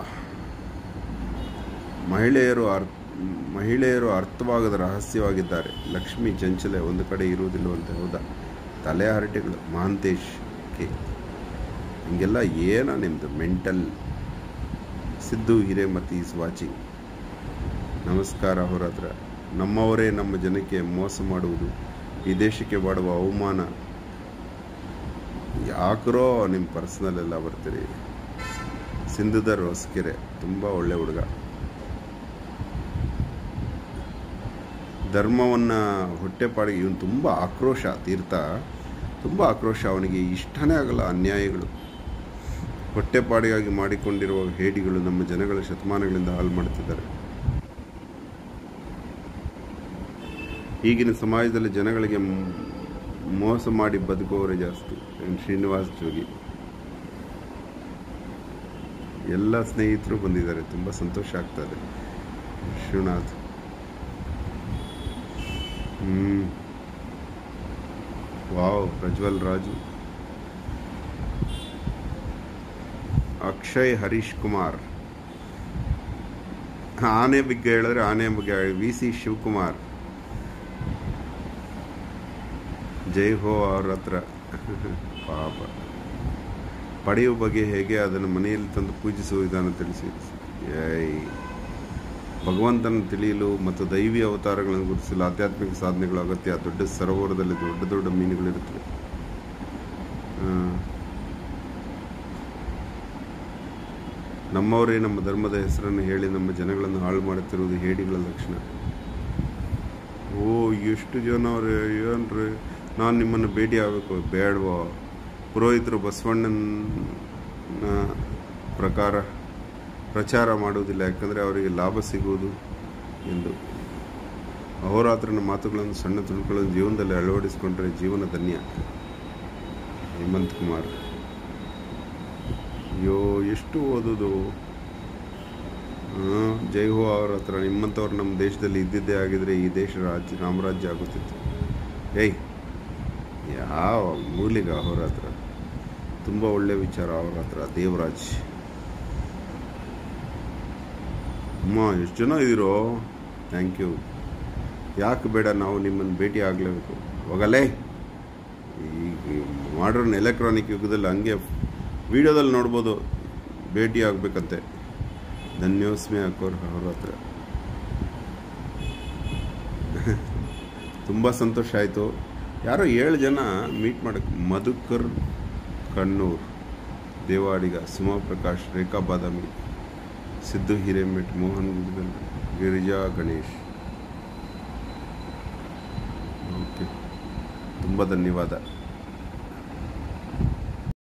ಮಹಿಳೆಯರು ಅರ್ ಮಹಿಳೆಯರು ಅರ್ಥವಾಗದ ರಹಸ್ಯವಾಗಿದ್ದಾರೆ ಲಕ್ಷ್ಮಿ ಚಂಚಲೆ ಒಂದು ಕಡೆ ಇರುವುದಿಲ್ಲವಂತೆ ಹೌದಾ ತಲೆ ಹರಟೆಗಳು ಮಹಾಂತೇಶ್ ಕೆ ಹಿಂಗೆಲ್ಲ ಏನ ನಿಮ್ಮದು mental Siddu Hiremath is watching ನಮಸ್ಕಾರ ಅವರ ಹತ್ರ ನಮ್ಮವರೇ ನಮ್ಮ ಜನಕ್ಕೆ ಮೋಸ ಮಾಡುವುದು ಈ ದೇಶಕ್ಕೆ ಮಾಡುವ ಅವಮಾನ ಯಾಕರೋ ನಿಮ್ಮ ಪರ್ಸ್ನಲ್ ಎಲ್ಲ ಬರ್ತೀರಿ ಸಿಂಧುದರ್ ಹೊಸಕೆರೆ ತುಂಬ ಒಳ್ಳೆ ಹುಡುಗ ಧರ್ಮವನ್ನು ಹೊಟ್ಟೆಪಾಡಿಗೆ ಇವನು ತುಂಬ ಆಕ್ರೋಶ ತೀರ್ಥ ತುಂಬ ಆಕ್ರೋಶ ಅವನಿಗೆ ಇಷ್ಟನೇ ಆಗಲ್ಲ ಅನ್ಯಾಯಗಳು ಹೊಟ್ಟೆಪಾಡಿಗಾಗಿ ಮಾಡಿಕೊಂಡಿರುವ ಹೇಡಿಗಳು ನಮ್ಮ ಜನಗಳ ಶತಮಾನಗಳಿಂದ ಹಾಳು ಮಾಡುತ್ತಿದ್ದಾರೆ ಈಗಿನ ಸಮಾಜದಲ್ಲಿ ಜನಗಳಿಗೆ ಮ್- ಮೋಸ ಮಾಡಿ ಬದುಕುವವರೇ ಜಾಸ್ತಿ ಏನ್ ಶ್ರೀನಿವಾಸ್ ಜೋಗಿ ಎಲ್ಲ ಸ್ನೇಹಿತರು ಬಂದಿದ್ದಾರೆ ತುಂಬ ಸಂತೋಷ ಆಗ್ತದೆ ಶಿವನಾಥ್ ಹ್ಮ್ ವಾವ್ ಪ್ರಜ್ವಲ್ ರಾಜು ಅಕ್ಷಯ್ ಹರೀಶ್ ಕುಮಾರ್ ಆನೆ ಬಗ್ಗೆ ಹೇಳಿದ್ರೆ ಆನೆ ಬಗ್ಗೆ ವಿ ಸಿ ಶಿವಕುಮಾರ್ ಜೈ ಹೋ ಅವ್ರ ಹತ್ರ ಪಾಪ ಪಡೆಯುವ ಬಗ್ಗೆ ಹೇಗೆ ಅದನ್ನು ಮನೆಯಲ್ಲಿ ತಂದು ಪೂಜಿಸುವ ವಿಧಾನ ತಿಳಿಸಿ ಏಯ್ ಭಗವಂತನ ತಿಳಿಯಲು ಮತ್ತು ದೈವಿ ಅವತಾರಗಳನ್ನು ಗುರುತಿಸಲು ಆಧ್ಯಾತ್ಮಿಕ ಸಾಧನೆಗಳು ಅಗತ್ಯ ದೊಡ್ಡ ಸರೋವರದಲ್ಲಿ ದೊಡ್ಡ ದೊಡ್ಡ ಮೀನುಗಳಿರುತ್ತವೆ ಆ, ನಮ್ಮವರೇ ನಮ್ಮ ಧರ್ಮದ ಹೆಸರನ್ನು ಹೇಳಿ ನಮ್ಮ ಜನಗಳನ್ನು ಹಾಳು ಮಾಡುತ್ತಿರುವುದು ಹೇಡಿಗಳ ಲಕ್ಷಣ ಓ ಎಷ್ಟು ಜನ ಅವ್ರೆ ಏನ್ರಿ ನಾನು ನಿಮ್ಮನ್ನು ಭೇಟಿ ಆಗಬೇಕು ಬೇಡವೋ ಪುರೋಹಿತರು ಬಸವಣ್ಣನ ಪ್ರಕಾರ ಪ್ರಚಾರ ಮಾಡುವುದಿಲ್ಲ ಯಾಕಂದರೆ ಅವರಿಗೆ ಲಾಭ ಸಿಗುವುದು ಎಂದು ಅಹೋರಾತ್ರನ ಮಾತುಗಳನ್ನು ಸಣ್ಣ ತುಣುಕುಗಳನ್ನು ಜೀವನದಲ್ಲಿ ಅಳವಡಿಸಿಕೊಂಡ್ರೆ ಜೀವನ ಧನ್ಯ ಹೇಮಂತ್ ಕುಮಾರ್ ಅಯ್ಯೋ ಎಷ್ಟು ಓದೋದು ಹಾಂ ಜೈ ಹೋ ಅವ್ರ ಹತ್ರ ನಿಮ್ಮಂಥವ್ರು ನಮ್ಮ ದೇಶದಲ್ಲಿ ಇದ್ದಿದ್ದೇ ಆಗಿದ್ರೆ ಈ ದೇಶ ರಾಜ್ಯ ರಾಮರಾಜ್ಯ ಆಗುತ್ತಿತ್ತು ಏಯ್ ಯಾವ ಮೂಲಿಗ ಅವ್ರ ಹತ್ರ ತುಂಬ ಒಳ್ಳೆ ವಿಚಾರ ಅವ್ರ ಹತ್ರ ದೇವರಾಜ್ ಅಮ್ಮ ಎಷ್ಟು ಜನ ಇದ್ದೀರೋ ಥ್ಯಾಂಕ್ ಯು ಯಾಕೆ ಬೇಡ ನಾವು ನಿಮ್ಮನ್ನು ಭೇಟಿ ಆಗಲೇಬೇಕು ಹೋಗಲೇ ಈಗ ಮಾಡ್ರನ್ ಎಲೆಕ್ಟ್ರಾನಿಕ್ ಯುಗದಲ್ಲಿ ಹಂಗೆ ವಿಡಿಯೋದಲ್ಲಿ ನೋಡ್ಬೋದು ಭೇಟಿ ಆಗಬೇಕಂತೆ ಧನ್ಯೋಸ್ಮಿ ಹಾಕೋರು ಅವ್ರ ಹತ್ರ ತುಂಬ ಸಂತೋಷ ಆಯಿತು ಯಾರೋ ಏಳು ಜನ ಮೀಟ್ ಮಾಡಕ್ಕೆ ಮಧುಕರ್ ಕಣ್ಣೂರ್ ದೇವಾಡಿಗ ಸುಮಾ ಪ್ರಕಾಶ್ ರೇಖಾ ಬಾದಾಮಿ ಸಿದ್ದು ಹಿರೇಮೆಟ್ ಮೋಹನ್ ಗುಡ್ಗಲ್ ಗಿರಿಜಾ ಗಣೇಶ್ ಓಕೆ ತುಂಬ ಧನ್ಯವಾದ